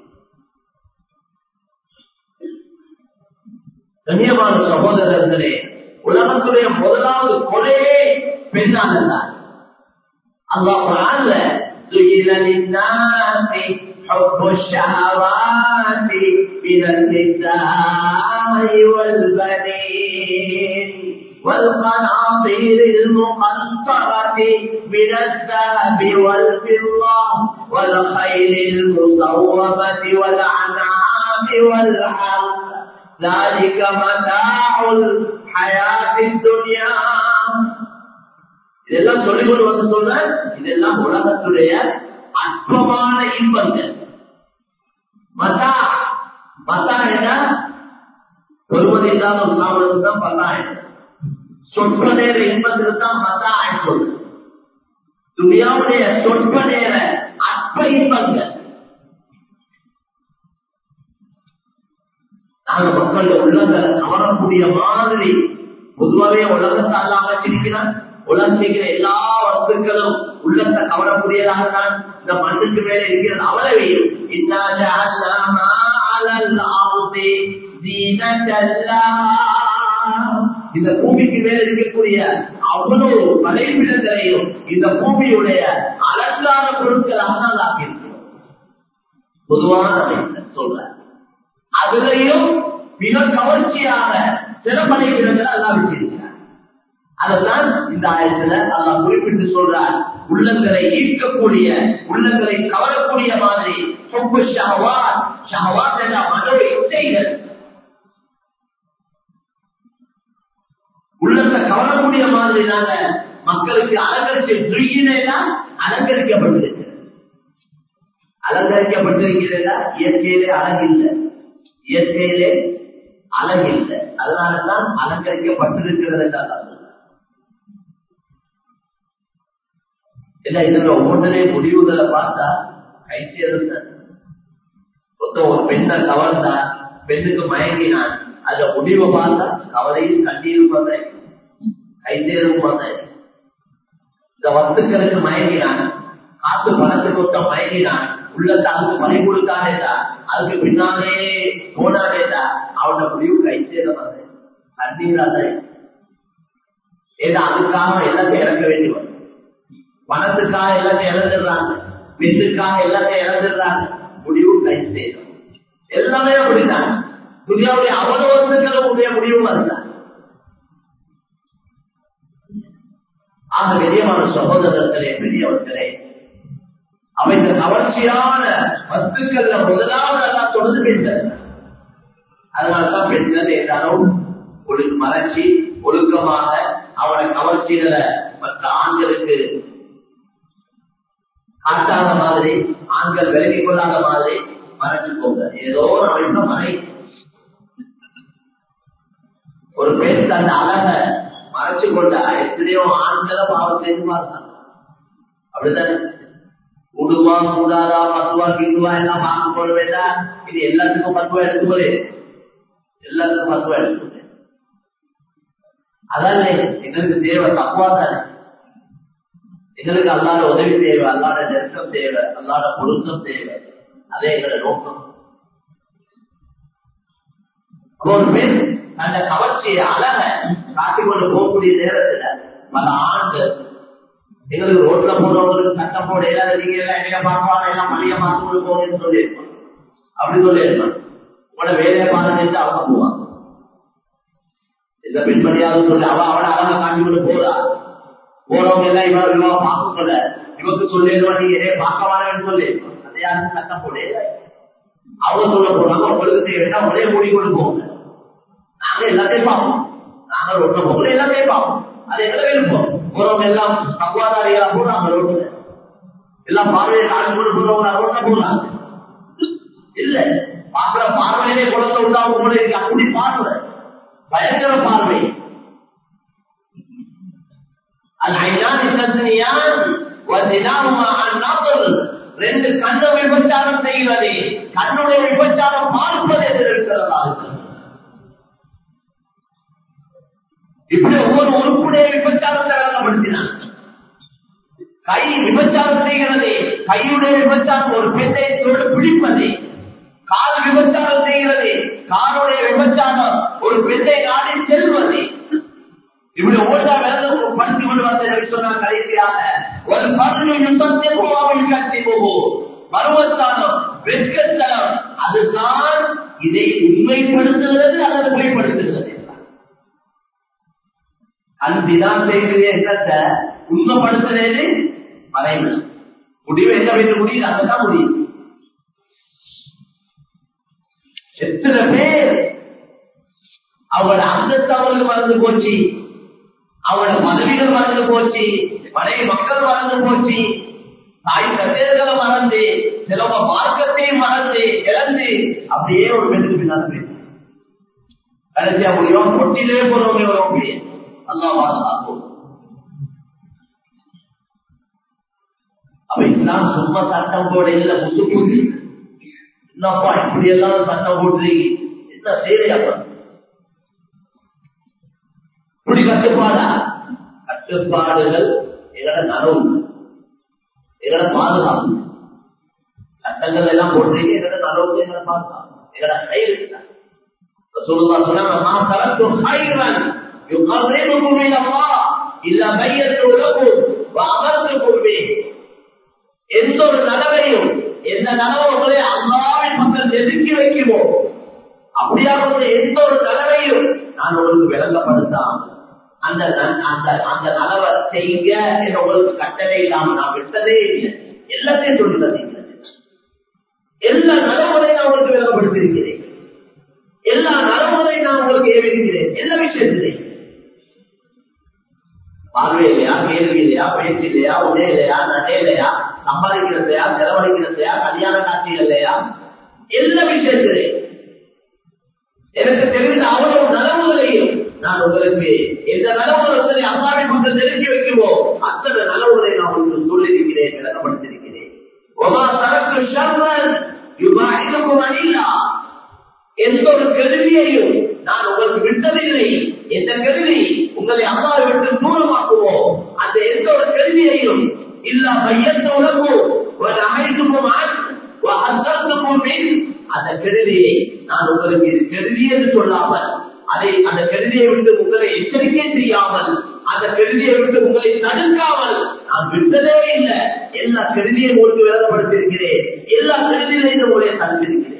கண்ணியமான சகோதரர்களே உலகத்துடைய முதலாவது கொலையே பெண்ணான அல்லாஹ் குரான்ல زين للناس حب الشهوات من النساء والبنين والقناطير المقنطرة من الذهب والفضة والخيل المصومة والأنعام والحرث ذلك متاع الحياة الدنيا இதெல்லாம் சொல்லிக்கொண்டு வந்து சொல்ற இதெல்லாம் உலகத்துடைய அற்பமான இன்பங்கள் மதா மதா என்ன ஒருவது இல்லாத ஒரு சாப்பிடுறது தான் பத்தாயிரம் சொற்ப நேர இன்பத்திற்கு தான் மதா சொல்லு துணியாவுடைய சொற்ப நேர அற்ப இன்பங்கள் நாங்க மக்கள் உள்ளங்களை கவரக்கூடிய மாதிரி பொதுவாகவே உலகத்தை அல்லாம வச்சிருக்கிறான் உலகத்திற்கிற எல்லா வஸ்துக்களும் உள்ளத்தை கவரக்கூடியதாக தான் இந்த மண்ணுக்கு மேல இருக்கிறது அவ்வளவையும் இந்த பூமிக்கு மேல இருக்கக்கூடிய அவ்வளவு வலைப்பிடங்களையும் இந்த பூமியுடைய அலங்கார பொருட்களாக தான் ஆக்கியிருக்கிறோம் பொதுவான சொல்ற அதுலயும் மிக கவர்ச்சியாக சிறப்படை விடங்களை அல்லா வச்சிருக்கிறார் அதத்தான் இந்த ஆயத்துல அல்லா குறிப்பிட்டு சொல்றார் உள்ளங்களை ஈர்க்கக்கூடிய உள்ளங்களை கவரக்கூடிய மாதிரி சொப்பு ஷஹவாத் ஷஹவாத் என்ற மனோ இச்சைகள் உள்ளத்தை கவரக்கூடிய மாதிரி நாங்க மக்களுக்கு அலங்கரிச்சு துயினா அலங்கரிக்கப்பட்டிருக்கு அலங்கரிக்கப்பட்டிருக்கிறதா இயற்கையிலே அழகில்லை இயற்கையிலே அழகில்லை அதனாலதான் அலங்கரிக்கப்பட்டிருக்கிறது என்றால் இல்ல இதுல ஒவ்வொன்றே முடிவுகளை பார்த்தா கை சேர்ந்த மொத்தம் ஒரு பெண்ணை கவர்ந்தா பெண்ணுக்கு மயங்கினான் அந்த முடிவை பார்த்தா கவலையும் கண்ணீரும் பார்த்தேன் கை சேரும் பார்த்தேன் இந்த வஸ்துக்களுக்கு மயங்கினான் காத்து பணத்துக்கு ஒத்த மயங்கினான் உள்ளத்தை அதுக்கு மறை கொடுத்தானேடா அதுக்கு பின்னாலே போனானேடா அவனோட முடிவு கை சேர பார்த்தேன் கண்ணீராத ஏதா அதுக்காக எல்லாத்தையும் இறக்க வேண்டி வரும் பணத்துக்காக எல்லாத்தையும் இழந்துடுறாங்க பெண்ணுக்காக எல்லாத்தையும் இழந்துடுறாங்க முடிவு கை சேரும் எல்லாமே அப்படிதான் துணியாவுடைய அவலவசங்களும் உடைய முடிவு அதுதான் ஆக பெரியமான சகோதரர்களே பெரியவர்களே அவை இந்த கவர்ச்சியான வஸ்துக்கள்ல முதலாவது எல்லாம் தொடர்ந்து பெண்கள் அதனாலதான் பெண்கள் ஏதாலும் ஒரு மறைச்சி ஒழுக்கமாக அவனை கவர்ச்சிகளை மற்ற ஆண்களுக்கு காட்டாத மாதிரி ஆண்கள் விலகிக் கொள்ளாத மாதிரி மறைச்சு போங்க ஏதோ ஒரு அமைப்புல மறை ஒரு பெண் தன் அழக மறைச்சு கொண்டா எத்தனையோ ஆண்களை பாவம் செய்து பார்த்தாங்க அப்படித்தானே உடுவா கூடாதா பத்துவா கிண்டுவா எல்லாம் பார்க்க போட வேண்டாம் இது எல்லாத்துக்கும் பத்துவா எடுத்துக்கொள்ளே எல்லாத்துக்கும் பத்துவா எடுத்துக்கொள்ளே அதான் எங்களுக்கு தேவை தக்குவா தானே எங்களுக்கு அல்லாட உதவி தேவை அல்லாட நெருக்கம் தேவை அல்லாட பொருத்தம் தேவை அதே எங்களோட நோக்கம் ஒரு பெண் அந்த கவர்ச்சியை அழக காட்டிக்கொண்டு போகக்கூடிய நேரத்துல பல ஆண்கள் எங்களுக்கு ரோட்ல போறவங்களுக்கு சட்டம் போட இல்லாத நீங்க எல்லாம் எங்க பார்ப்பாங்க எல்லாம் மளிகை பார்த்து கொண்டு போகணும்னு சொல்லியிருப்பான் அப்படி சொல்லியிருப்பான் உங்களோட வேலையை பாருன்னு அவங்க போவாங்க இந்த பெண்மணியாவது சொல்லி அவ அவளை அழகா காட்டி கொண்டு போறா போறவங்க எல்லாம் இவன் இவன் பார்க்கல இவருக்கு சொல்லிடுவான் நீங்க எதையும் பார்க்க வாரன்னு சொல்லி அதை யாருக்கும் சட்டம் போட அவங்க சொல்ல போறாங்க உங்களுக்கு தேவைன்னா ஒரே மூடி கொண்டு போங்க நாங்க எல்லாத்தையும் பார்ப்போம் நாங்க ரோட்ல போகல எல்லாத்தையும் பார்ப்போம் அது எங்களை விருப்பம் போறவங்க எல்லாம் தக்குவாதாரிகளா போடுறாங்க ரோட்ல எல்லாம் பார்வையை காட்டி கொண்டு போறவங்க ரோட்ல போடுறாங்க இல்ல பாக்குற பார்வையிலே குழந்தை உண்டாகும் போல இருக்கு அப்படி பார்வை பயங்கர பார்வை العينان تزنيان وزناهما عن نظر ரெண்டு கண்ணை விபச்சாரம் செய்கிறது கண்ணுடைய விபச்சாரம் பார்ப்பது என்று இருக்கிறதா இப்படி ஒவ்வொரு உறுப்புடைய விபச்சாரத்தை விளங்கப்படுத்தினான் கை விபச்சாரம் செய்கிறது கையுடைய விபச்சாரம் ஒரு பெண்ணை தொடு பிடிப்பது கால் விபச்சாரம் செய்கிறது காலுடைய விபச்சாரம் ஒரு பெண்ணை நாடி செல்வது இப்படி ஓட்டா விளங்க படுத்தி கொண்டு வந்த சொன்னால் கடைசியாக ஒரு மருணும் சத்தியமும் கட்டி போகும் பருவஸ்தானம் வெட்கத்தனம் அதுதான் இதை உண்மைப்படுத்துகிறது அல்லது பொய்ப்படுத்துகிறது அன்பிதான் செய்கிறது என்னத்தை உண்மைப்படுத்துறது மறைவு முடிவு எங்க வைக்க முடியுது அங்கதான் முடியுது எத்தனை பேர் அவங்களோட அந்தஸ்து அவங்களுக்கு மறந்து போச்சு அவங்களோட பதவிகள் மறந்து போச்சு மனைவி மக்கள் மறந்து போச்சு தாய் தந்தையர்களை மறந்து சிலவங்க மார்க்கத்தையும் மறந்து இழந்து அப்படியே ஒரு பெண்ணுக்கு பின்னால் கடைசியா முடியும் பொட்டிலே போறவங்க வரும் அல்லா பாதுகாக்கும் அப்ப இஸ்லாம் சும்மா சட்டம் போட இல்ல புசு புசு என்னப்பா இப்படி எல்லாம் சட்டம் போட்டுறீங்க என்ன செய்யலையாப்பா இப்படி கட்டுப்பாடா கட்டுப்பாடுகள் எங்களோட நனவு எங்களோட பாதுகாப்பு சட்டங்கள் எல்லாம் போட்டுறீங்க எங்களோட நனவுக்கு எங்களோட பாதுகாப்பு எங்களோட கயிறு சொல்லுவா சொன்னாங்க يقربكم الى الله الا بينت لكم وامرتكم به எந்த ஒரு நலவையும் எந்த நலவை உங்களை அல்லாவின் மக்கள் நெருக்கி வைக்குமோ அப்படியாவது எந்த ஒரு நலவையும் நான் உங்களுக்கு விளங்கப்படுத்தாம அந்த அந்த அந்த நலவை செய்ய என்று உங்களுக்கு கட்டளை இல்லாம நான் விட்டதே இல்லை எல்லாத்தையும் சொல்லி தந்தீங்க எல்லா நலமுறையும் நான் உங்களுக்கு விளங்கப்படுத்திருக்கிறேன் எல்லா நலமுறையும் நான் உங்களுக்கு ஏவிருக்கிறேன் எல்லா விஷயத்திலையும் பார்வை இல்லையா கேள்வி இல்லையா பேச்சு இல்லையா உடை இல்லையா நடை இல்லையா சம்பாதிக்கிறதையா செலவழிக்கிறதையா கல்யாண காட்சிகள் இல்லையா எல்லா விஷயத்திலே எனக்கு தெரிந்த அவ்வளவு நலவுகளையும் நான் உங்களுக்கு எந்த நலவுகளை அல்லாவை மக்கள் நெருங்கி வைக்குமோ அத்தனை நலவுகளை நான் உங்களுக்கு சொல்லியிருக்கிறேன் விளக்கப்படுத்திருக்கிறேன் ஒமா தரக்கு ஷர்வன் யுபாயினுக்கும் அணிலா எந்த ஒரு கருவியையும் நான் உங்களுக்கு விட்டதில்லை எந்த கருவி உங்களை அல்லாவை விட்டு தூரமாக்குவோ அந்த எந்த ஒரு கருவியையும் இல்ல மையத்த உலகோ ஒரு அமைத்துக்கும் அந்தத்துக்கும் மின் அந்த கருவியை நான் உங்களுக்கு இது கருவி என்று சொல்லாமல் அதை அந்த கருவியை விட்டு உங்களை எச்சரிக்கை செய்யாமல் அந்த கருவியை விட்டு உங்களை தடுக்காமல் நான் விட்டதே இல்லை எல்லா கருவியை உங்களுக்கு விளக்கப்படுத்தியிருக்கிறேன் எல்லா கருவியிலையும் உங்களை தடுத்திருக்கிறேன்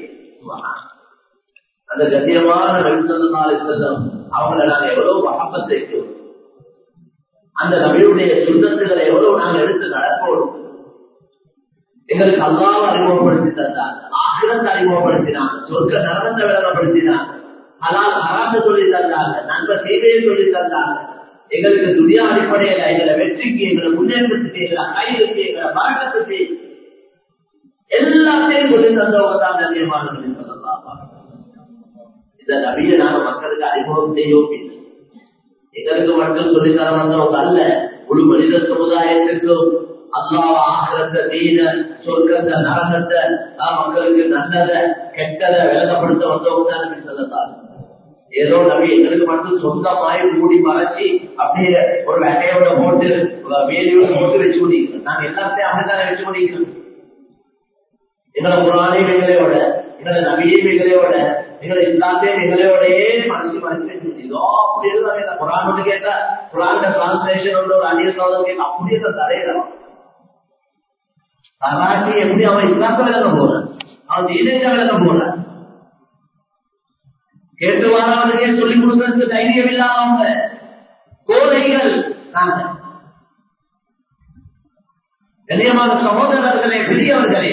அந்த கத்தியமான நபிசல்லாலை செல்லம் அவங்களை நாங்கள் எவ்வளவு மகப்பத் வைக்கிறோம் அந்த நபியுடைய சுத்தத்துகளை எவ்வளவு நாங்கள் எடுத்து நடப்போம் எங்களுக்கு அல்லாம அறிமுகப்படுத்தி தந்தார் ஆகிரத்தை அறிமுகப்படுத்தினார் சொர்க்க நரகத்தை விளங்கப்படுத்தினார் அலால் அராச சொல்லி தந்தாங்க நண்ப தீமையை சொல்லி தந்தாங்க எங்களுக்கு துணியா அடிப்படையில எங்களை வெற்றிக்கு எங்களை முன்னேற்றத்துக்கு எங்களை கைதுக்கு எங்களை பழக்கத்துக்கு எல்லாத்தையும் சொல்லி தந்தவங்க தான் கண்ணியமான சொல்லி சொல்லலாம் இந்த நபியை நாம மக்களுக்கு அறிமுகம் செய்யவும் இல்லை எங்களுக்கு மட்டும் சொல்லித்தர வந்தவங்க அல்ல முழு மனித சமுதாயத்திற்கும் அல்லாஹ் ஆகிரத்த தீன சொர்க்கத்தை நரகத்தை மக்களுக்கு நல்லத கெட்டத விளக்கப்படுத்த வந்தவங்க தான் நபி சொல்லலாம் ஏதோ நபி எங்களுக்கு மட்டும் சொந்தமாய் மூடி மறைச்சி அப்படியே ஒரு வெட்டையோட போட்டு வேலியோட போட்டு வச்சு முடிக்கணும் நாங்க எல்லாத்தையும் அப்படித்தானே வச்சு முடிக்கணும் எங்களை குரானையும் எங்களையோட எங்களை நபியையும் எங்களையோட எங்களை இஸ்லாத்தையும் எங்களையோடயே மனசு மனசு அப்படியே குரான் ஒன்று கேட்டா குரான் டிரான்ஸ்லேஷன் ஒன்று ஒரு அந்நிய சோதனை கேட்டா அப்படியே தரையிடலாம் தராட்டி எப்படி அவன் இஸ்லாத்தை விளக்க போறான் அவன் தீனத்தை விளக்க போறான் கேட்டு வரவனுக்கே சொல்லிக் கொடுக்கறதுக்கு தைரியம் இல்லாதவங்க கோதைகள் நாங்க கண்ணியமான சகோதரர்களே பெரியவர்களே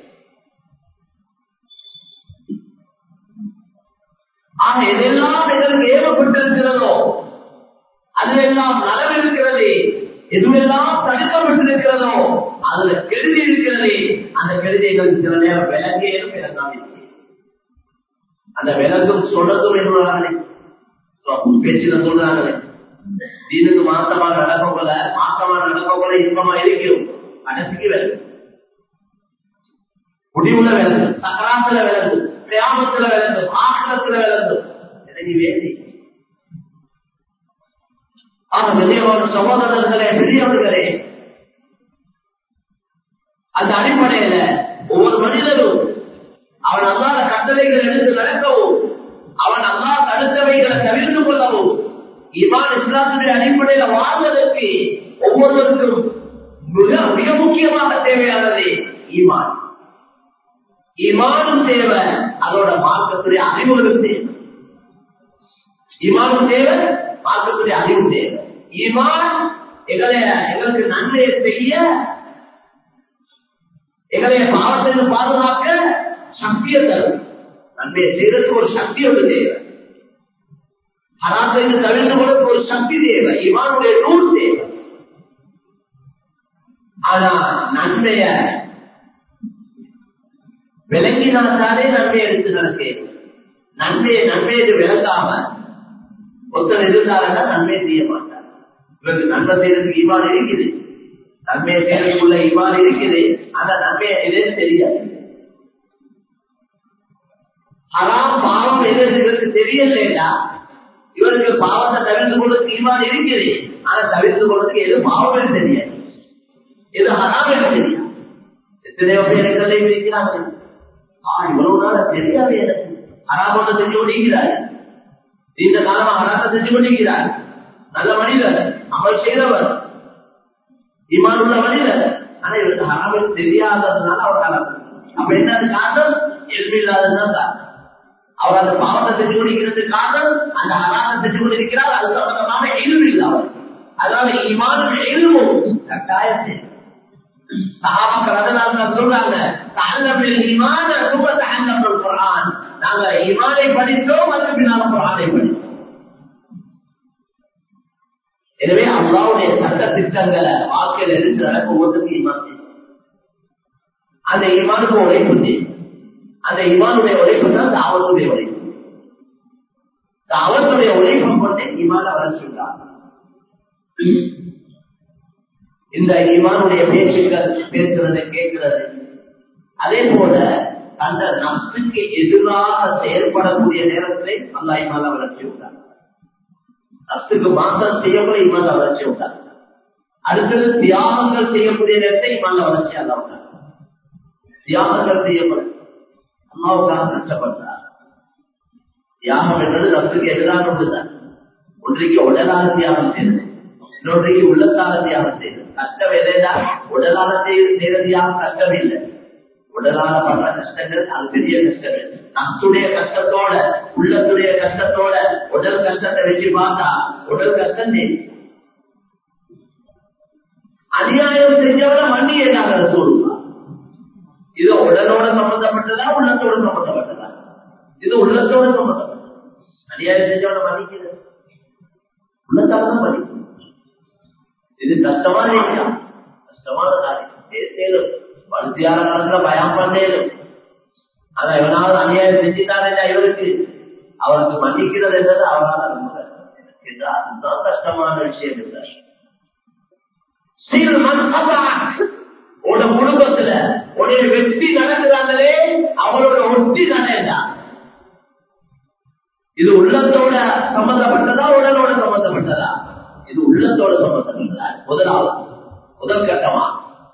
ஆக எதெல்லாம் எதற்கு ஏவப்பட்டிருக்கிறதோ அதிலெல்லாம் நலவு இருக்கிறது எதுவெல்லாம் தடுக்கப்பட்டிருக்கிறதோ அதுல கெடுதி இருக்கிறது அந்த கெடுதிகள் சில நேரம் விலங்கேறும் விளங்காமல் அந்த விலங்கும் சொல்றதும் என்னுறாங்களே பேச்சுல சொல்றாங்களே தீனுக்கு மாசமா நடக்கக்குள்ள மாசமா நடக்கக்குள்ள இன்பமா இருக்கிறோம் கடைசிக்கு விலங்கு முடிவுல விலங்கு சக்கராத்துல விலங்கு கிராமத்துல விளங்கு ஆசிரத்துல விளங்கு எனக்கு வேண்டி ஆக பெரியவர்கள் சகோதரர்களே பெரியவர்களே அந்த அடிப்படையில ஒவ்வொரு மனிதனும் அவன் அல்லாத கட்டளைகள் எடுத்து நடக்கவும் அவன் அல்லா தடுத்தவைகளை தவிர்த்து கொள்ளவும் இமான் இஸ்லாத்துடைய அடிப்படையில வாழ்வதற்கு ஒவ்வொருவருக்கும் மிக மிக முக்கியமாக தேவையானது ஈமான் இமானும் தேவை அதோட மார்க்கத்துடைய அறிவுகளும் தேவை இமானும் தேவை மார்க்கத்துடைய அறிவும் தேவை இமான் எங்களை எங்களுக்கு நன்மையை செய்ய எங்களை பாவத்திலிருந்து பாதுகாக்க சக்தியை தரும் நன்மையை செய்வதற்கு ஒரு சக்தி ஒன்று தேவை ஹராத்திலிருந்து தவிர்த்து கொள்வதற்கு ஒரு சக்தி தேவை இமானுடைய நூல் தேவை ஆனா நன்மைய விளங்கினால்தானே நன்மை எடுத்து நடக்க நன்மையை நன்மை என்று விளங்காம ஒருத்தர் இருந்தாருன்னா நன்மை செய்ய மாட்டார் இவருக்கு நன்மை செய்யறதுக்கு ஈமான் இருக்குது நன்மை செய்யறதுக்குள்ள இவ்வாறு இருக்குது அந்த நன்மை எதே தெரியாது ஹராம் பாவம் எது இவருக்கு தெரியலையா இவருக்கு பாவத்தை தவிர்த்து கொள்வதற்கு ஈமான் இருக்குது ஆனா தவிர்த்து கொள்வதற்கு எது பாவம் தெரியாது எது ஹராம் தெரியாது எத்தனையோ பேர் எங்களை இருக்கிறாங்க ஆ இவ்வளவு நாள் தெரியாது எனக்கு ஹராமத்தை செஞ்சு கொண்டிருக்கிறார் இந்த காலமா ஹராமத்தை செஞ்சு கொண்டிருக்கிறார் நல்ல மனிதர் அவர் செய்தவர் இமான் உள்ள மனிதர் ஆனா இவருக்கு ஹராமல் தெரியாததுனால அவர் ஹராம் அப்ப என்ன காரணம் எல்மி இல்லாததுதான் காரணம் அவர் அந்த பாவத்தை செஞ்சு கொண்டிருக்கிறது காரணம் அந்த ஹராமத்தை செஞ்சு கொண்டிருக்கிறார் அது சம்பந்தமான எலும்பு இல்லை அவர் அதனால இமானும் எலும்பும் கட்டாயத்தை சஹாபாக்கள் அதனால சொல்றாங்க தஅல்லமில் ஈமான் சும்ம தஅல்லமுல் குர்ஆன் நாங்க ஈமானை படித்தோம் அதுக்கு பின்னால குர்ஆனை படித்தோம் எனவே அல்லாவுடைய சட்ட திட்டங்களை வாழ்க்கையில் எடுத்து நடக்கும் ஒவ்வொருத்தருக்கு ஈமான் அந்த ஈமானுக்கு உழைப்பு தேவை அந்த ஈமானுடைய உழைப்பு தான் தாவத்துடைய உழைப்பு தாவத்துடைய உழைப்பை கொண்டு ஈமான வளர்ச்சி இந்த ஈமானுடைய பேச்சுக்கள் பேசுறது கேட்கிறது அதே போல அந்த நப்சுக்கு எதிராக செயல்படக்கூடிய நேரத்திலே அல்லா இமால வளர்ச்சி விட்டார் நப்சுக்கு மாற்றம் செய்யக்கூட இமால வளர்ச்சி விட்டார் அடுத்தது தியாகங்கள் செய்யக்கூடிய நேரத்தை இமால வளர்ச்சி அல்லா விட்டார் தியாகங்கள் செய்யப்படும் அல்லாவுக்காக கஷ்டப்படுறார் தியாகம் என்பது நப்சுக்கு எதிராக ஒன்றுதான் ஒன்றைக்கு உடலான தியாகம் செய்வது இன்னொன்றைக்கு உள்ளத்தால தியாகம் செய்வது கஷ்டம் எதையா உடலால செய்யறதியாக கஷ்டம் இல்லை உடலால பண்ற கஷ்டங்கள் அது பெரிய கஷ்டம் இல்லை நத்துடைய கஷ்டத்தோட உள்ளத்துடைய கஷ்டத்தோட உடல் கஷ்டத்தை வச்சு பார்த்தா உடல் கஷ்டம் அநியாயம் செஞ்சவன மண்ணி என்னாக சொல்லுவா இது உடலோட சம்பந்தப்பட்டதா உள்ளத்தோட சம்பந்தப்பட்டதா இது உள்ளத்தோட சம்பந்தப்பட்டது அநியாயம் செஞ்சவன மன்னிக்கிறது உள்ளத்தால தான் மன்னிக்கணும் இது கஷ்டமான விஷயம் கஷ்டமான காரியம் பேசலும் பருத்தியான காலத்துல பயம் பண்ணேலும் ஆனா இவனாவது அநியாயம் செஞ்சுட்டாரா இவருக்கு அவருக்கு மன்னிக்கிறது என்றது அவரால் ரொம்ப கஷ்டம் அதுதான் கஷ்டமான விஷயம் என்றார் உட குடும்பத்துல உடைய வெற்றி நடக்குறாங்களே அவளோட ஒட்டி நடந்தா இது உள்ளத்தோட சம்பந்தப்பட்டதா உடலோட சம்பந்தப்பட்டதா இது உள்ளத்தோட சம்பந்தப்பட்டதா முதலாவது முதல் கட்டமா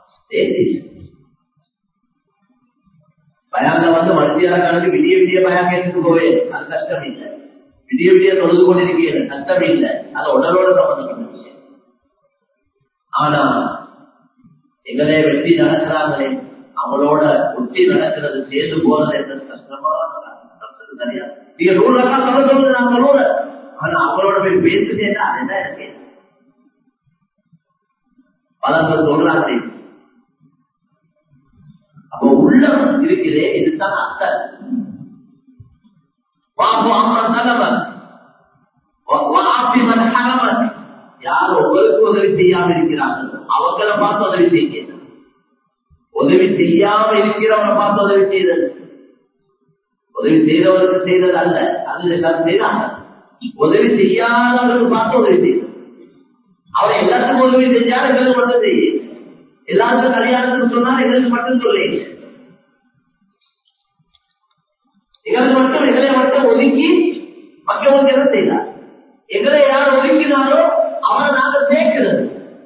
பயாங்க வந்து மத்தியான கணக்கு விடிய விடிய பயம் கேட்டு போவே அது கஷ்டம் இல்லை விடிய விடிய தொழுது கொண்டிருக்கிறது கஷ்டம் இல்லை அது உடலோட சம்பந்தப்பட்ட விஷயம் ஆனா எங்களே வெற்றி நடக்கிறாங்களே அவங்களோட ஒட்டி நடக்கிறது சேர்ந்து போறது எந்த கஷ்டமான சரியா நீங்க நூலெல்லாம் சொல்ல சொல்லுங்க நாங்க நூல ஆனா அவங்களோட போய் பேசுதேன்னா அது என்ன இருக்கு பலர்கள் சொல்றாங்க அப்போ உள்ளம் இருக்கிறே இதுதான் அத்தல் வாப்பு அம்மா தலைவர் வாப்பிமன் ஹரமன் யார் உங்களுக்கு உதவி செய்யாம இருக்கிறார்கள் அவங்கள பார்த்து உதவி செய்ய உதவி செய்யாம இருக்கிறவனை பார்த்து உதவி செய்தது உதவி செய்தவருக்கு செய்தது அல்ல அது செய்தாங்க உதவி செய்யாதவருக்கு பார்த்து உதவி செய்தது அவர் எல்லாத்துக்கும் உதவி செஞ்சாலும் எங்களுக்கு மட்டும் செய்ய எல்லாருக்கும் கல்யாணத்துக்கு சொன்னால் எங்களுக்கு மட்டும் சொல்லி எங்களுக்கு மட்டும் எங்களை மட்டும் ஒதுக்கி மற்றவங்களுக்கு என்ன செய்தார் எங்களை யார் ஒதுக்கினாரோ அவரை நாங்கள் சேர்க்கிறது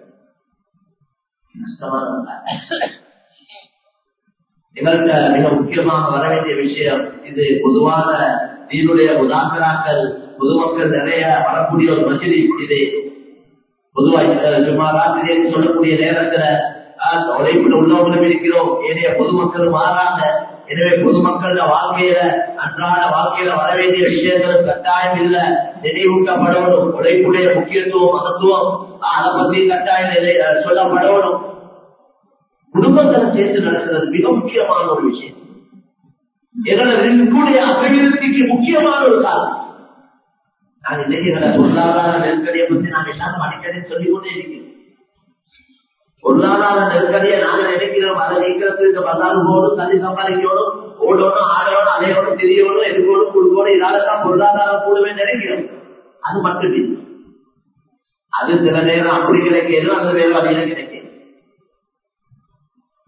எங்கள்கிட்ட மிக முக்கியமாக வர வேண்டிய விஷயம் இது பொதுவான நீருடைய உதாரணாக்கள் பொதுமக்கள் நிறைய வரக்கூடிய ஒரு மசிதி இது பொதுவாக சும்மா ராத்திரி சொல்லக்கூடிய நேரத்துல உழைப்புல உள்ளவங்களும் இருக்கிறோம் ஏனைய பொதுமக்கள் மாறாங்க எனவே பொதுமக்கள வாழ்க்கையில அன்றாட வாழ்க்கையில வர வேண்டிய விஷயங்கள் கட்டாயம் இல்ல நினைவூட்டப்படணும் உழைப்புடைய முக்கியத்துவம் மகத்துவம் அதை பத்தி கட்டாயம் சொல்லப்படணும் குடும்பங்களை சேர்த்து நடக்கிறது மிக முக்கியமான ஒரு விஷயம் எங்களுடைய அபிவிருத்திக்கு முக்கியமான ஒரு காலம் நான் இன்னைக்கு எங்களை பொருளாதார நெருக்கடியை பத்தி நான் எல்லாரும் அடிக்கடி சொல்லிக் கொண்டே இருக்கிறேன் பொருளாதார நெருக்கடியை நாங்க நினைக்கிறோம் அதை நீக்கிறதுக்கு பசாரு போடும் தண்ணி சம்பாதிக்கணும் ஓடணும் ஆடணும் அலையோடும் திரியணும் எதுக்கோடும் குடுக்கணும் இதாலதான் பொருளாதாரம் கூடவே நினைக்கிறோம் அது மட்டும் இல்லை அது சில நேரம் அப்படி கிடைக்கிறது அந்த வேறு வழியில கிடைக்கிறது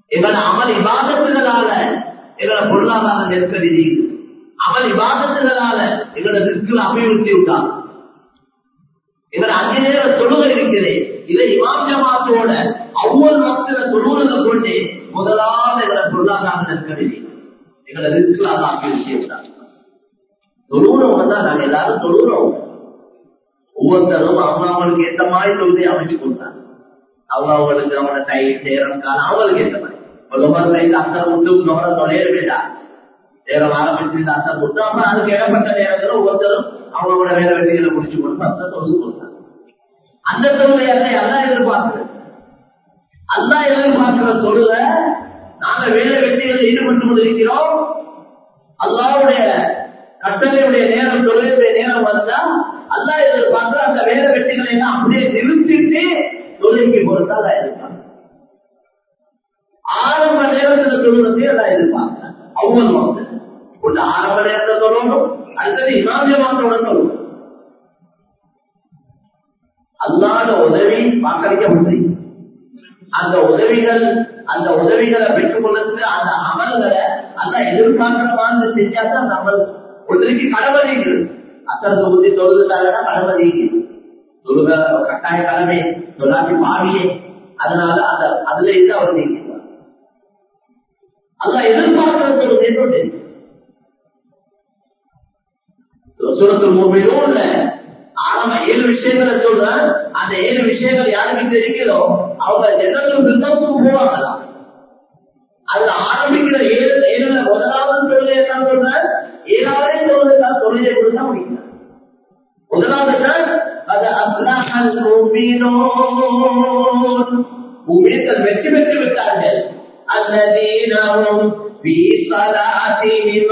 எங்களோட அமல் இபாதத்துகளால எங்களோட பொருளாதார நெருக்கடி நீங்குது அமல் இபாதத்துகளால எங்களோட ரிஸ்கில் அபிவிருத்தி உண்டாகும் எங்களோட அஞ்சு நேர தொழுகை இருக்குது இதை இமாம் ஜமாத்தோட ஒவ்வொரு மக்கள தொழுவதை கொண்டு முதலாவது எங்களோட பொருளாதார நெருக்கடி எங்களோட ரிஸ்கில் அதை அபிவிருத்தி உண்டாகும் தொழுகிறவங்க தான் நாங்க எல்லாரும் தொழுகிறோம் ஒவ்வொருத்தரும் அவங்க அவங்களுக்கு ஏற்ற மாதிரி தொழுதை அமைச்சு கொடுத்தாங்க அவங்க அவங்களுக்கு அவங்களோட டைம் நேரம் காலம் அவங்களுக்கு ஏற்ற மாதிரி உலகத்துல இந்த அசர் விட்டு நம்மள தொலைய வேண்டாம் நேரம் ஆரம்பிச்சு இந்த அசர் விட்டு அப்புறம் அதுக்கு இடப்பட்ட நேரத்துல ஒவ்வொருத்தரும் அவங்களோட வேலை வெட்டிகளை முடிச்சு கொடுத்து அந்த தொழுது கொடுத்தாங்க அந்த தொழுகையல்ல எல்லாம் எதிர்பார்க்கிறது அல்லா எதிர்பார்க்கிற தொழுக நாங்க வேலை வெட்டிகளில் ஈடுபட்டு கொண்டிருக்கிறோம் அல்லாவுடைய கட்டளையுடைய நேரம் தொழிலுடைய நேரம் வந்தா அல்லா எதிர்பார்க்கிற அந்த வேலை வெட்டிகளை எல்லாம் அப்படியே நிறுத்திட்டு தொழிலுக்கு பொறுத்தால் எதிர்பார்க்க ஆரம்ப நேரத்தில் தொழுவதே எல்லாம் எதிர்பார்க்க அவங்க வந்து ஒன்று ஆரம்ப நேரத்தில் தொழணும் அடுத்தது இமாமியமானோட தொழுவும் அல்லாத உதவி வாக்களிக்க முடியும் அந்த உதவிகள் அந்த உதவிகளை பெற்றுக் கொள்றதுக்கு அந்த அமல்களை அந்த எதிர்பார்க்கிற மாதிரி செஞ்சாதான் அந்த அமல் ஒன்றைக்கு கடமை நீங்கிறது அசல் தொகுதி தொழுதுட்டாங்கன்னா கடமை நீங்கிறது தொழுக கட்டாய கடமை தொழிலாளி பாவியே அதனால அந்த அதுல இருந்து அவர் நீங்கிடுவார் அல்ல எதிர்பார்க்கிற தொழுகை என்னோட சுரத்து மூவிலும் ஆரம்ப ஏழு விஷயங்களை சொல்றேன் அந்த ஏழு விஷயங்கள் யாருக்கு தெரிகிறதோ அவங்க ஜெனரல் பிரித்தமும் போவாங்களாம் அதுல ஆரம்பிக்கிற ஏழு ஏழுல முதலாவது தொழிலை என்ன சொல்றேன் ஏழாவது தொழிலை தான் தொழிலை கொடுத்தா முடிக்கிறார் முதலாவது அது அப்லாஹல் மூமீன்கள் வெற்றி பெற்று விட்டார்கள் அல்லதீனவும் في صلاتهم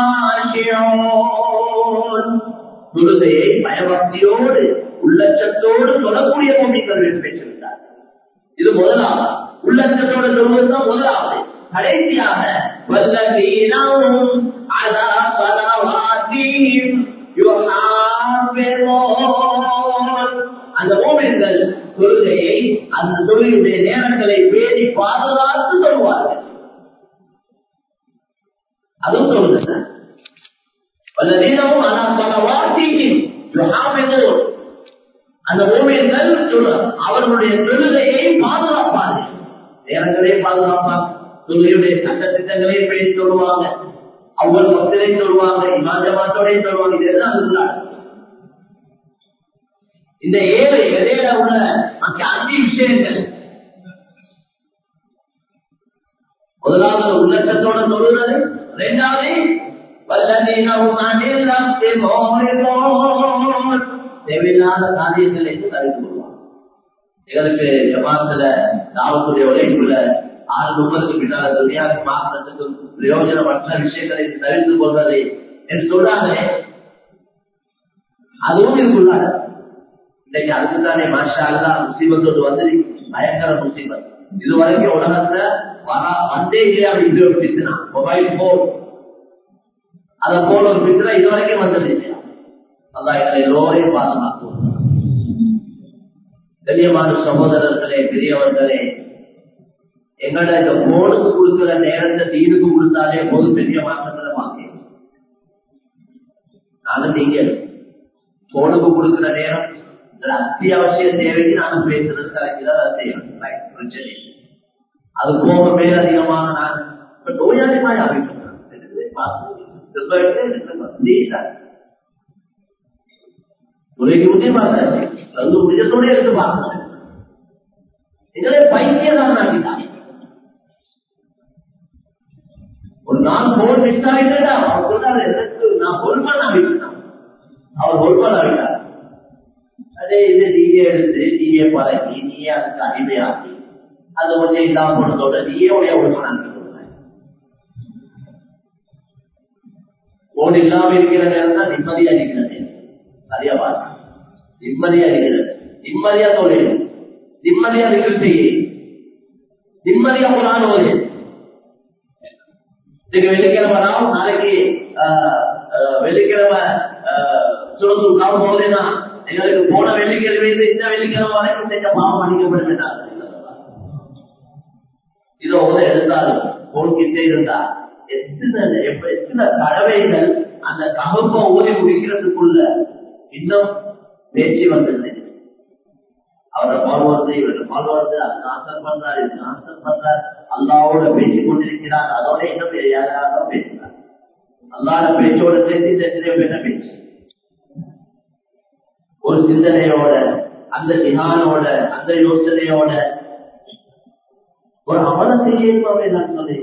خاشعون தொழுகையை பயபக்தியோடு உள்ளச்சத்தோடு சொல்லக்கூடிய மூமிகள் வெற்றி பெற்று விட்டார்கள் இது முதலாவது உள்ளச்சத்தோடு சொல்வதுதான் முதலாவது கடைசியாக வல்லதீனவும் அலா சலவாத்தீம் அந்த மூமின்கள் தொழுகையை அந்த தொழிலுடைய நேரங்களை பேணி பாதுகாத்து சொல்வார்கள் அதுவும் சொல்லுங்க வல்லதீனமும் அலா சலவாத்தீம் அந்த ஓவியர்கள் அவர்களுடைய தொழுகையை பாதுகாப்பார்கள் நேரங்களே பாதுகாப்பாங்க தொழுகையுடைய சட்ட திட்டங்களையும் பேசி சொல்லுவாங்க அவ்வளவு பக்தரையும் சொல்லுவாங்க இமாஜமாத்தோடையும் சொல்லுவாங்க இதெல்லாம் உள்ளாடு இந்த ஏழு இடையில உள்ள அந்த அஞ்சு விஷயங்கள் முதலாவது உள்ளச்சத்தோட சொல்லுறது இரண்டாவது தேவையில்லாத காரியங்களை தடுத்து கொள்வாங்க எங்களுக்கு ஜமாத்துல தாவத்துடைய உழைப்புல ஆறு முப்பதுக்கு பின்னால் துணியாக மாற்றத்துக்கு பிரயோஜனமற்ற விஷயங்களை தவிர்த்து கொள்வதை என்று சொல்றாங்களே அதுவும் இதுக்குள்ளாட இன்னைக்கு அதுக்குத்தானே மாஷா அல்லா முசீபத்தோடு வந்து பயங்கர முசீபத் இதுவரைக்கும் உலகத்துல வர வந்தே இல்லையா இப்படி ஒரு பித்துனா மொபைல் போன் அதை போல ஒரு பித்துனா இதுவரைக்கும் வந்தது இல்லையா அல்லா எங்களை எல்லோரையும் பாதுகாக்கும் கண்ணியமான சகோதரர்களே பெரியவர்களே எங்கட இந்த போனுக்கு கொடுக்கிற நேரத்தை தீனுக்கு கொடுத்தாலே போதும் பெரிய மாற்றங்களை வாங்க நானும் நீங்க போனுக்கு கொடுக்கிற நேரம் அத்தியாவசிய தேவைக்கு நானும் பேசுறது கரெக்டாக அதை செய்யணும் பிரச்சனை அது போக மேல அதிகமாக நான் இப்ப நோயாளி மாதிரி அமைக்கணும் துறைக்கு முன்னே பார்த்தாச்சு அது முடிஞ்சத்தோட எடுத்து பார்க்கணும் எங்களே பைத்தியதான் ஆகிட்டாங்க ஒரு நாள் போன் மிஸ் ஆகிட்டா அவர் சொன்னார் எனக்கு நான் பொறுப்பான ஆகிட்டான் அவர் பொறுப்பான ஆகிட்டார் அதே இது நீயே எடுத்து நீயே பழகி நீயே அதுக்கு அடிமையாகி அது கொஞ்சம் இல்லாம போனதோட நீயே உடைய பொறுப்பான போன் இல்லாம இருக்கிற நேரம் தான் நிம்மதியா இருக்கிற நேரம் சரியா பாருங்க நிம்மதியா இருக்கிறது நிம்மதியா தொழில் நிம்மதியா நிகழ் செய்ய நிம்மதியா குரான் ஓது இன்னைக்கு வெள்ளிக்கிழமை நாள் நாளைக்கு வெள்ளிக்கிழமை சுரசு காலம் போகுதுன்னா எங்களுக்கு போன வெள்ளிக்கிழமை இந்த வெள்ளிக்கிழமை வரைக்கும் செஞ்ச பாவம் அணிக்கப்பட வேண்டாம் இதை உத எடுத்தாலும் போன் கிட்டே இருந்தா எத்தனை எப்ப எத்தனை தடவைகள் அந்த ககப்ப ஊதி முடிக்கிறதுக்குள்ள இன்னும் பேச்சு வந்தது அவரை ஃபாலோவர்ஸ் இவரை ஃபாலோவர்ஸ் அதுக்கு ஆன்சர் பண்றாரு இதுக்கு ஆன்சர் பண்றாரு அல்லாவோட பேசிக் கொண்டிருக்கிறார் அதோட இன்னும் யாராவது பேசுறார் அல்லாத பேச்சோட சேர்த்து இந்த எத்தனையோ பேர பேச்சு ஒரு சிந்தனையோட அந்த திகானோட அந்த யோசனையோட ஒரு அமல செய்யவே நான் சொல்லி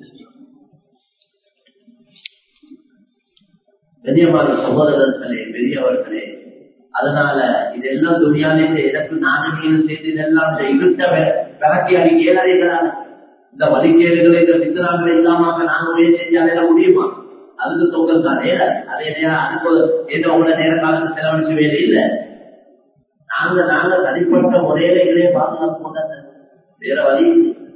கண்ணியமான சகோதரர்களே பெரியவர்களே அதனால இதெல்லாம் துணியாலே எனக்கு நானும் நீங்களும் சேர்த்து இதெல்லாம் இந்த இருட்ட விளக்கி அடி கேளாதீங்களா இந்த வலிக்கேடுகளை இந்த சித்தனாங்களை இல்லாம நாங்க முயற்சி செஞ்சாலே முடியுமா அதுக்கு தொங்கல் தான் நேரம் அதே நேரம் அதுக்கு என்ன உங்களை நேர காலத்து செலவழிச்சு வேலை இல்லை நாங்க நாங்க தனிப்பட்ட முறையில எங்களே பாதுகாப்பு கொண்டாங்க வேற வழி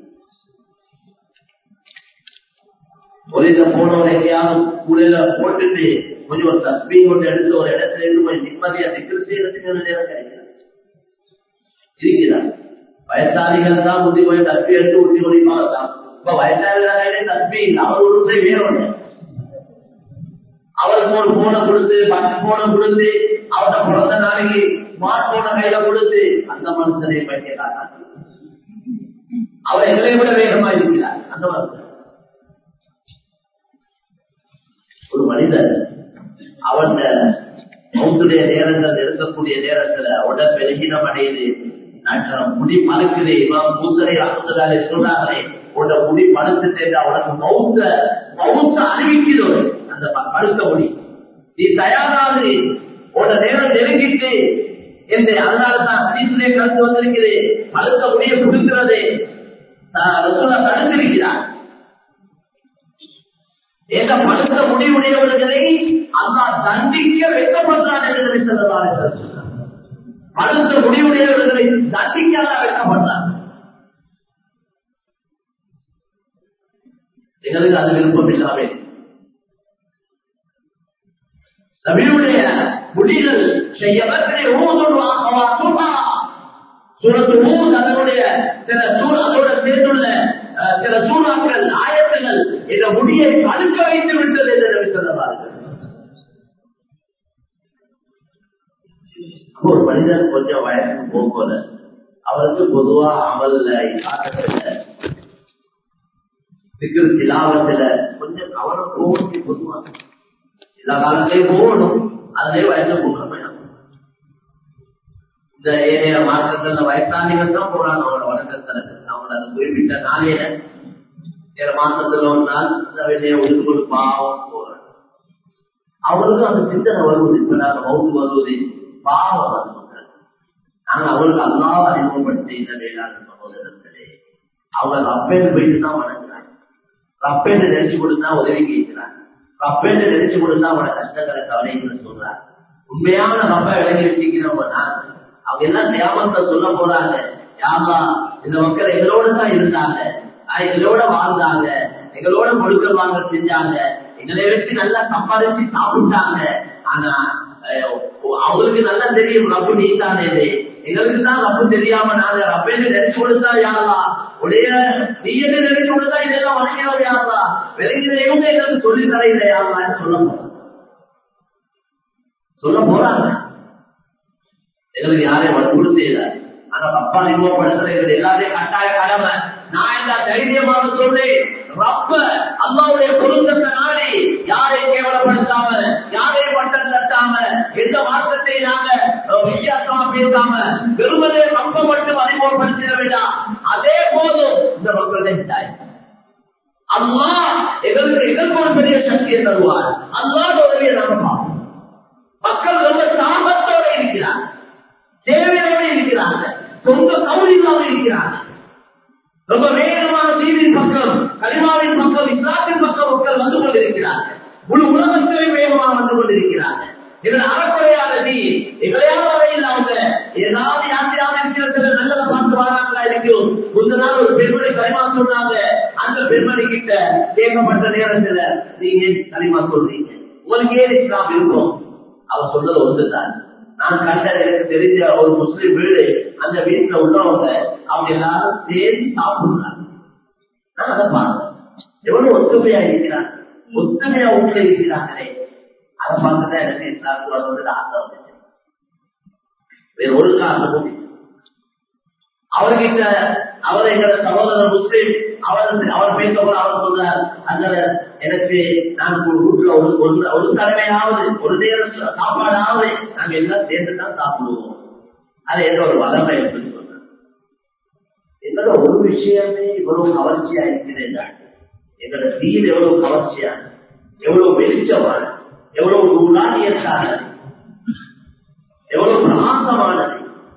ஒரே போனவர் எங்கேயாவது கூடையில போட்டுட்டு கொஞ்சம் ஒரு தஸ்மீ கொண்டு எடுத்து ஒரு இடத்துல இருந்து கொஞ்சம் நிம்மதியா திக்கல் செய்யறதுக்கு ஒரு நேரம் கிடைக்கிறது இருக்குதா வயசாளிகள் தான் முந்தி போய் தஸ்மி எடுத்து ஊட்டி முடிப்பாங்க தான் இப்ப வயசாளிகளே தஸ்மி இல்லை அவர் ஒரு வேற ஒண்ணு அவருக்கு ஒரு போனை கொடுத்து பத்து போனை கொடுத்து அவரோட பிறந்த நாளைக்கு ஸ்மார்ட் போனை கையில கொடுத்து அந்த மனுஷனை பைத்தியக்காரா அவர் எங்களை விட வேகமா இருக்கிறார் அந்த மனுஷன் ஒரு மனிதன் அவன் மௌத்துடைய நேரங்கள் இருக்கக்கூடிய நேரத்துல உடல் பெருகினம் அடையுது முடி பழுக்குது இவன் பூசரை அமுதலாலே சொல்றாங்களே உன்னோட முடி பழுத்து அவனுக்கு மௌத்த மௌத்த அறிவிக்கிறது அந்த பழுத்த முடி நீ தயாராகு உன்னோட நேரம் நெருங்கிட்டு என்று அதனாலதான் ஹதீசிலே கருத்து வந்திருக்கிறது பழுத்த முடியை கொடுக்கிறது தடுத்திருக்கிறார் என்ற பழுத்த முடிவுடையவர்களை அல்லா தண்டிக்க வைக்கப்படுறான் என்று சொல்லலாம் பழுத்த முடிவுடையவர்களை தண்டிக்க அல்லா வைக்கப்படுறான் எங்களுக்கு அது விருப்பம் இல்லாமே நபியுடைய முடிகள் செய்யவற்றை சூரத்து ஊர் அதனுடைய சில சூழ் அதோட சேர்ந்துள்ள சில சூறாக்கள் ஆயத்துகள் இந்த முடியை பழுக்க வைத்து விட்டது என்று சொல்லவார்கள் ஒரு மனிதன் கொஞ்சம் வயசுக்கு போகல அவருக்கு பொதுவா அமல்ல இல்லாததுல திக்கிற திலாவத்துல கொஞ்சம் கவனம் போகணும் பொதுவா எல்லா காலத்திலையும் போகணும் அதிலே வயசு போகணும் இந்த ஏனைய மார்க்கங்கள்ல வயசாளிகள் தான் போறாங்க அவங்களோட வணக்கத்துல அவங்களோட அந்த குறிப்பிட்ட நாளையில வேற மாசத்துல ஒரு நாள் வெளியே ஒழுங்கு கொண்டு பாவம் போறாங்க அவருக்கும் அந்த சிந்தனை வருவது இப்ப நாங்க மவுத்து வருவது பாவம் வருவது நாங்க அவருக்கு அல்லாத அறிமுகப்படுத்தி இந்த வேளாண் சகோதரத்திலே அவங்க ரப்பேன்னு போயிட்டு தான் வணங்குறாங்க ரப்பேன்னு நினைச்சு கொடுத்தா உதவி கேட்கிறாங்க ரப்பேன்னு நினைச்சு கொடுத்தா அவனோட கஷ்டங்களை கவலைன்னு சொல்றாங்க உண்மையான ரப்ப விலகி வச்சுக்கிறவங்க நான் அவங்க எல்லாம் தேவத்தை சொல்ல போறாங்க யாரா இந்த மக்கள் எங்களோட தான் இருந்தாங்க எங்களோட வாழ்ந்தாங்க எங்களோட முழுக்கல் வாங்க செஞ்சாங்க எங்களை வச்சு நல்லா சம்பாதிச்சு சாப்பிட்டாங்க ஆனா அவங்களுக்கு நல்லா தெரியும் ரப்பு நீத்தானே எங்களுக்கு தான் ரப்பு தெரியாம நாங்க ரப்பேன்னு நினைச்சு கொடுத்தா யாரா உடைய நீ என்ன நினைச்சு கொடுத்தா இதெல்லாம் வணங்கிறோம் யாரா விலகிற இவங்க எங்களுக்கு சொல்லி தரையில யாரான்னு சொல்ல போறாங்க சொல்ல போறாங்க எங்களுக்கு யாரையும் வற்புறுத்தே இல்லை ஆனா அப்பா அறிமுகப்படுத்துற எங்களுக்கு எல்லாரையும் கட்டாய கடமை நான் இந்த தைரியமாக சொல்றேன் ரப்ப அல்லாவுடைய பொருத்தத்தை நாடி யாரையும் கேவலப்படுத்தாம யாரையும் வட்டம் தட்டாம எந்த மார்க்கத்தை நாங்க வித்தியாசமா பேசாம வெறுமனே ரப்ப மட்டும் அறிமுகப்படுத்திட வேண்டாம் அதே போதும் இந்த மக்களுடைய தாய் அம்மா எங்களுக்கு எங்களுக்கு ஒரு பெரிய சக்தியை தருவார் அல்லாத உதவியை நாம பார்ப்போம் மக்கள் ரொம்ப சாபத்தோட இருக்கிறார் தேவையோடு இருக்கிறாங்க சொந்த கௌரியமாக இருக்கிறாங்க ரொம்ப வேகமாக தீவின் பக்கம் கலிமாவின் பக்கம் இஸ்லாத்தின் பக்கம் மக்கள் வந்து கொண்டிருக்கிறார்கள் முழு உலகத்திலே வேகமாக வந்து கொண்டிருக்கிறார்கள் எங்கள் அறக்குறையான நீ எங்களையாவது வரையில் அவங்க ஏதாவது யாத்திராவது இருக்கிற சில நல்லதை பார்த்து வராங்களா இருக்கும் முந்த நாள் ஒரு பெண்மணி களிமா சொன்னாங்க அந்த பெண்மணி கிட்ட கேட்கப்பட்ட நேரத்துல நீங்க களிமா சொல்றீங்க உங்களுக்கு ஏன் இஸ்லாம் இருக்கும் அவர் சொல்றது ஒன்றுதான் நான் கண்ட எனக்கு தெரிஞ்ச ஒரு முஸ்லிம் வீடு அந்த வீட்டுல உள்ளவங்க அவங்க எல்லாரும் சேர்ந்து சாப்பிடுறாங்க நான் அதை பார்க்கிறேன் எவ்வளவு ஒத்துமையா இருக்கிறார் ஒத்துமையா வீட்டுல இருக்கிறாங்களே அதை பார்த்துதான் எனக்கு இஸ்லாத்துக்கு வருவது ஆசை வந்துச்சு வேற ஒரு காரணமும் இல்லை. அவர்கிட்ட அவர் எங்களோட சகோதரர் முஸ்லீம் அவர் அவர் பேசக்கூட அவர் சொல்றார் அந்த எனக்கு நான் ஒரு வீட்டுல ஒரு ஒரு- ஒரு தடவையாவது ஒரு நேரம் சா- சாப்பாடாவது நாங்க எல்லாம் சேர்ந்து தான் சாப்பிடுவோம் அது எந்த ஒரு வளமை என்று சொல்றேன் எங்களோட ஒரு விஷயமே இவ்வளவு கவர்ச்சியா இருக்கிறது எங்களோட தீன் எவ்வளவு கவர்ச்சியா எவ்வளவு வெளிச்சமான எவ்வளவு நூலானியத்தானது எவ்வளவு பிரகாசமானது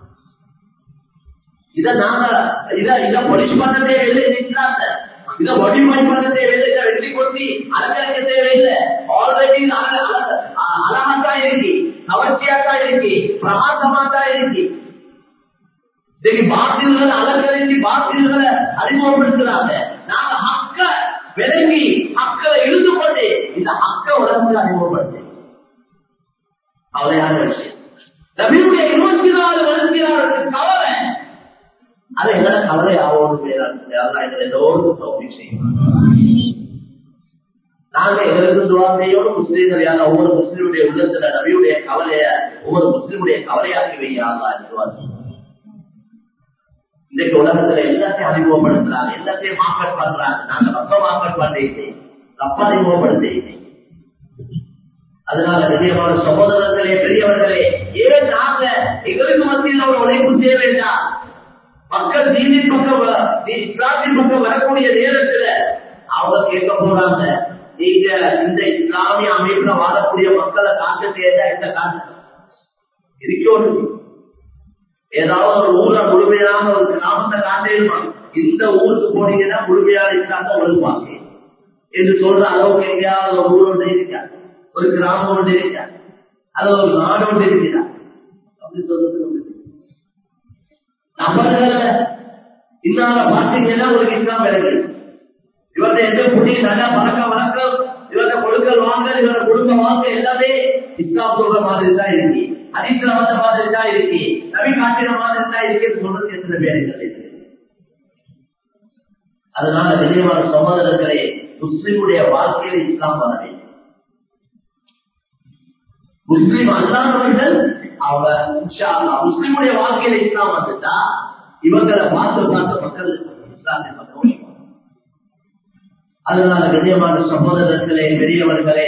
இத நாங்க இத இத பொலிஷ் பண்ண தேவையில்லை இஸ்லாத்த இத வடிவமை பண்ண தேவையில்லை இத வெற்றி கொட்டி அலங்கரிக்க தேவையில்லை ஆல்ரெடி அழகாத்தான் இருக்கு கவர்ச்சியாத்தான் இருக்கு பிரகாசமாத்தான் இருக்கு இன்னைக்கு பாத்தில்களை அலங்கரிச்சு பாத்தில்களை அறிமுகப்படுத்துறாங்க நாங்க ஹக்க விளங்கி ஹக்களை இழுத்து கொண்டு இந்த ஹக்க உலகத்தில் அறிமுகப்படுத்து கவலையான விஷயம் நபியுடைய இருபத்தி நாலு வருஷத்தினாருக்கு கவலை அது எங்கட கவலை ஆவோம் எங்களை எல்லோருக்கும் தோல்வி செய்யும் நாங்க எங்களுக்கு துவா செய்யணும் முஸ்லீம்கள் யாரா ஒவ்வொரு முஸ்லீமுடைய உள்ளத்துல நபியுடைய கவலைய ஒவ்வொரு முஸ்லீமுடைய கவலையாக்கி வையாதா துவா செய்யும் இன்றைக்கு உலகத்துல எல்லாத்தையும் அறிமுகப்படுத்துறாங்க எல்லாத்தையும் மார்க்கெட் பண்றாங்க நாங்க ரொம்ப மார்க்கெட் பண்ணிட்டு தப்பா அறிமுகப்படுத்தி அதனால பெரியமான சகோதரர்களே பெரியவர்களே ஏன் நாங்க எங்களுக்கு மத்தியில் ஒரு உழைப்பு தேவையா மக்கள் தீனின் பக்கம் வ- தீ- இஸ்லாத்தின் பக்கம் வரக்கூடிய நேரத்துல அவங்க கேட்க போறாங்க நீங்க இந்த இஸ்லாமிய அமைப்புல வாழக்கூடிய மக்களை காட்டு தேடா இந்த காட்டு இருக்கணும் ஏதாவது ஒரு ஊரை முழுமையான ஒரு கிராமத்தை காட்டிடுமா இந்த ஊருக்கு போனீங்கன்னா முழுமையான இஸ்லாத்தை ஒழுங்குவாங்க என்று சொல்ற அளவுக்கு எங்கேயாவது ஒரு ஊர் ஒன்று இருக்கா ஒரு கிராமம் ஒன்று இருக்கா அது ஒரு நாடு ஒன்று இருக்கிறா அப்படி சொல்றது ஒன்று. நபர்கள இன்னால பார்த்தீங்கன்னா ஒரு இஸ்லாம் விலகு இவர்கிட்ட எந்த குடி நல்லா பழக்க வழக்கம் இவர்கிட்ட கொடுக்கல் வாங்கல் இவர குடும்ப வாங்க எல்லாமே இஸ்லாம் சொல்ற மாதிரி தான் இருக்கு அதிசல வந்த மாதிரி தான் இருக்கு நபி காட்டின மாதிரி தான் இருக்குன்னு சொல்றது எத்தனை பேர்கள் இருக்கு அதனால வெளியமான சகோதரர்களே முஸ்லிமுடைய வாழ்க்கையில இஸ்லாம் வர வேண்டும் முஸ்லிம் அல்லாதவர்கள் அவங்க இன்ஷா அல்லாஹ் முஸ்லிமுடைய வாழ்க்கையில இஸ்லாம் வந்துட்டா இவங்களை பார்த்து பார்த்து மக்கள் இஸ்லாத்தை பக்கம் ஒழிப்பாங்க. அதனால கண்ணியமான சகோதரர்களே பெரியவர்களே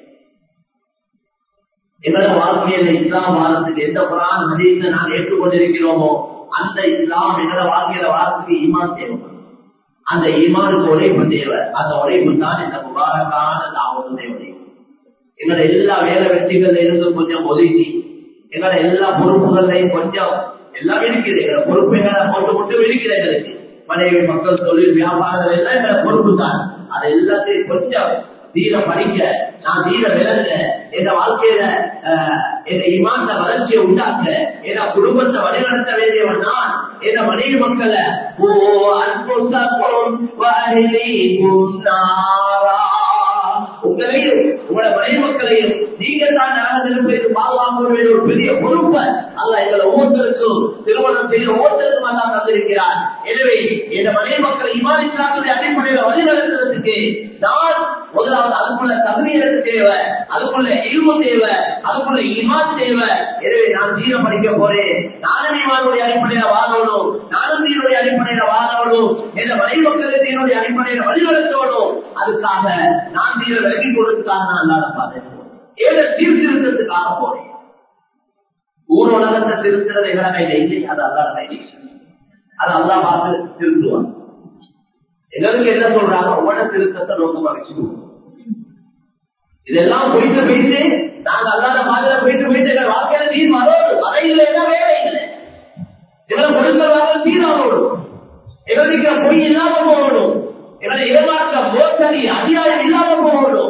எங்களோட வாழ்க்கையில இஸ்லாம் வாரத்துக்கு எந்த குரான் ஹதீஸை நான் ஏற்றுக்கொண்டிருக்கிறோமோ அந்த இஸ்லாம் எங்களோட வாழ்க்கையில வாரத்துக்கு ஈமான் தேவைப்படும் அந்த ஈமானுக்கு உழைப்பு தேவை அந்த உழைப்பு தான் இந்த முபாரக்கான தாவத்துடைய உழைப்பு எங்களோட எல்லா வேலை வெற்றிகள்ல இருந்து கொஞ்சம் ஒதுக்கி எங்களோட எல்லா பொறுப்புகள்லையும் கொஞ்சம் எல்லாம் இருக்குது எங்களோட பொறுப்பு எங்களை போட்டு மட்டும் இருக்குது எங்களுக்கு மனைவி மக்கள் தொழில் வியாபாரங்கள் எல்லாம் எங்களோட பொறுப்பு தான் அது எல்லாத்தையும் கொஞ்சம் தீர படிக்க நான் தீர விளங்க என் வாழ்க்கையில அஹ், என் இமாந்த வளர்ச்சியை உண்டாக்க என் குடும்பத்தை வழிநடத்த வேண்டியவன் நான் என் மனைவி மக்களை ஓ அன்புசக்கும் வஹிலிக்கும் நாரா உங்களையும் உங்களோட மனைவி மக்களையும் நீங்க தான் நரகத்திற்கு பாதுகாக்க வேண்டிய ஒரு பெரிய பொறுப்பை அல்ல எங்களை ஒவ்வொருத்தருக்கும் திருமணம் செய்த ஒவ்வொருத்தருக்கும் அல்லா தந்திருக்கிறார் எனவே என் மனைவி மக்களை இமானித்தாக்குடைய அடிப்படையில் வழிநடத்துறதுக்கு நான் முதலாவது அதுக்குள்ள தகுதி எனக்கு தேவை அதுக்குள்ள இல்மு தேவை அதுக்குள்ள இமான் தேவை எனவே நான் தீர படிக்க போறேன் நானும் இமானுடைய அடிப்படையில வாழணும் நானும் தீனுடைய அடிப்படையில வாழணும் என்ற மனைவி மக்களுக்கு தீனுடைய அடிப்படையில வழிநடத்தணும் அதுக்காக நான் தீர விலகி கொடுத்துக்காக நான் அல்லாத பாதைக்கு போறேன் ஏழை சீர்திருத்தத்துக்காக போறேன் ஊர் உலகத்தை திருத்துறது எங்கட கையில இல்லை அது அல்லாத கையில அது அல்லா பார்த்து திருத்துவான் எங்களுக்கு என்ன சொல்றாங்க உங்களோட திருத்தத்தை நோக்கமா வச்சுக்குவோம் இதெல்லாம் போயிட்டு போயிட்டு நாங்க அல்லாத மாதிரி போயிட்டு போயிட்டு எங்க வாழ்க்கையில நீர் வரோடு அதை இல்லைன்னா வேலை இல்லை எங்களை கொடுத்த வாங்க சீராகணும் எங்களுக்கு பொய் இல்லாம போகணும் எங்களை இடமாற்ற மோசடி அநியாயம் இல்லாம போகணும்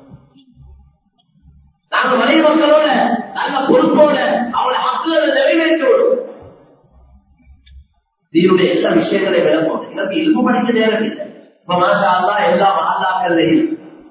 நாங்க மனைவி மக்களோட நல்ல பொறுப்போட அவளை ஹக்குகளை நிறைவேற்றணும் நீருடைய எல்லா விஷயங்களையும் விளம்பணும் எங்களுக்கு இல்மு படிக்க நேரம் இல்லை இப்ப மாஷா அல்லா எல்லா மகாலாக்கள்லையும்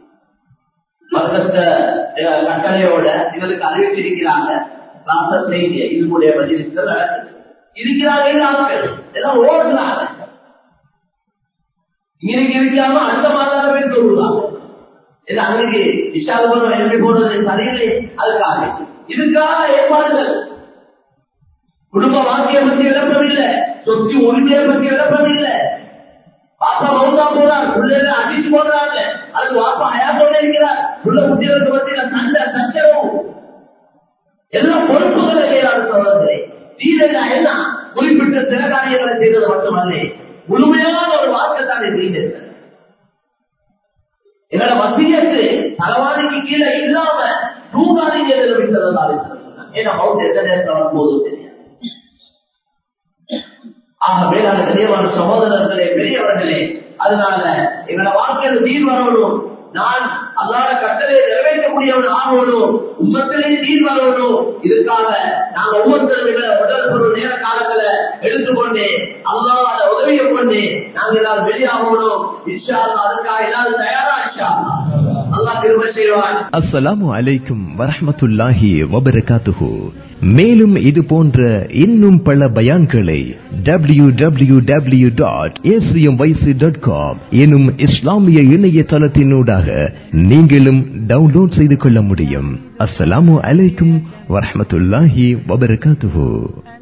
மற்ற கட்டளையோட எங்களுக்கு அறிவிச்சிருக்கிறாங்க கிளாஸ செய்தி இல்முடைய பதிலுக்கு நடக்குது இருக்கிறாங்க ஆட்கள் எல்லாம் ஓடுறாங்க இன்னைக்கு இருக்காம அடுத்த மாதம் போய் சொல்லுவாங்க இது அன்னைக்கு இஷாவுக்கு எழுப்பி போடுறது சரியில்லை அதுக்காக இதுக்காக ஏற்பாடுகள் குடும்ப வாழ்க்கையை பற்றி விளப்பம் இல்லை சொத்து உரிமையை பற்றி விளப்பம் இல்லை பாப்பா மௌத்தா போறார் பிள்ளைகளை அடிச்சு போடுறாங்க அது பாப்பா அயாத்தோட இருக்கிறார் உள்ள குட்டிகளுக்கு பற்றின சண்டை சச்சரவும் எல்லாம் பொறுப்புகளை செய்யறாரு சோதரே தீரனா என்ன குறிப்பிட்ட சில காரியங்களை செய்தது மட்டுமல்ல முழுமையான ஒரு வார்த்தைத்தானே செய்தது எங்களோட வசியத்து தலைவாணிக்கு கீழே இல்லாம தூங்காதீங்க விட்டதால் ஏன்னா மவுத் எந்த நேரத்தில் வரும்போதும் தெரியாது ஆக மேலான கனியமான சகோதரர்களே பெரியவர்களே அதனால எங்களோட வாழ்க்கையில தீர் வரணும் நான் அல்லாத கட்டளை நிறைவேற்றக்கூடியவன் ஆகணும் உம்மத்திலே தீர் வரணும் இதுக்காக நாங்க ஒவ்வொருத்தரும் உடல் பொருள் நேர காலங்களை எடுத்துக்கொண்டு அல்லாத உதவியை கொண்டு நாங்க எல்லாரும் வெளியாகணும் இஷா அதுக்காக எல்லாரும் தயாரா இஷா அல்லா திரும்ப செய்வான் அஸ்ஸலாமு அலைக்கும் வரஹ்மத்துல்லாஹி வபரகாத்துஹு மேலும் இது போன்ற இன்னும் பல பயான்களை W W W dot dot com எனும் இஸ்லாமிய இணையதளத்தினூடாக நீங்களும் டவுன்லோட் செய்து கொள்ள முடியும் அஸ்ஸலாமு அலைக்கும் வரஹ்மத்துல்லாஹி வபரகாத்துஹு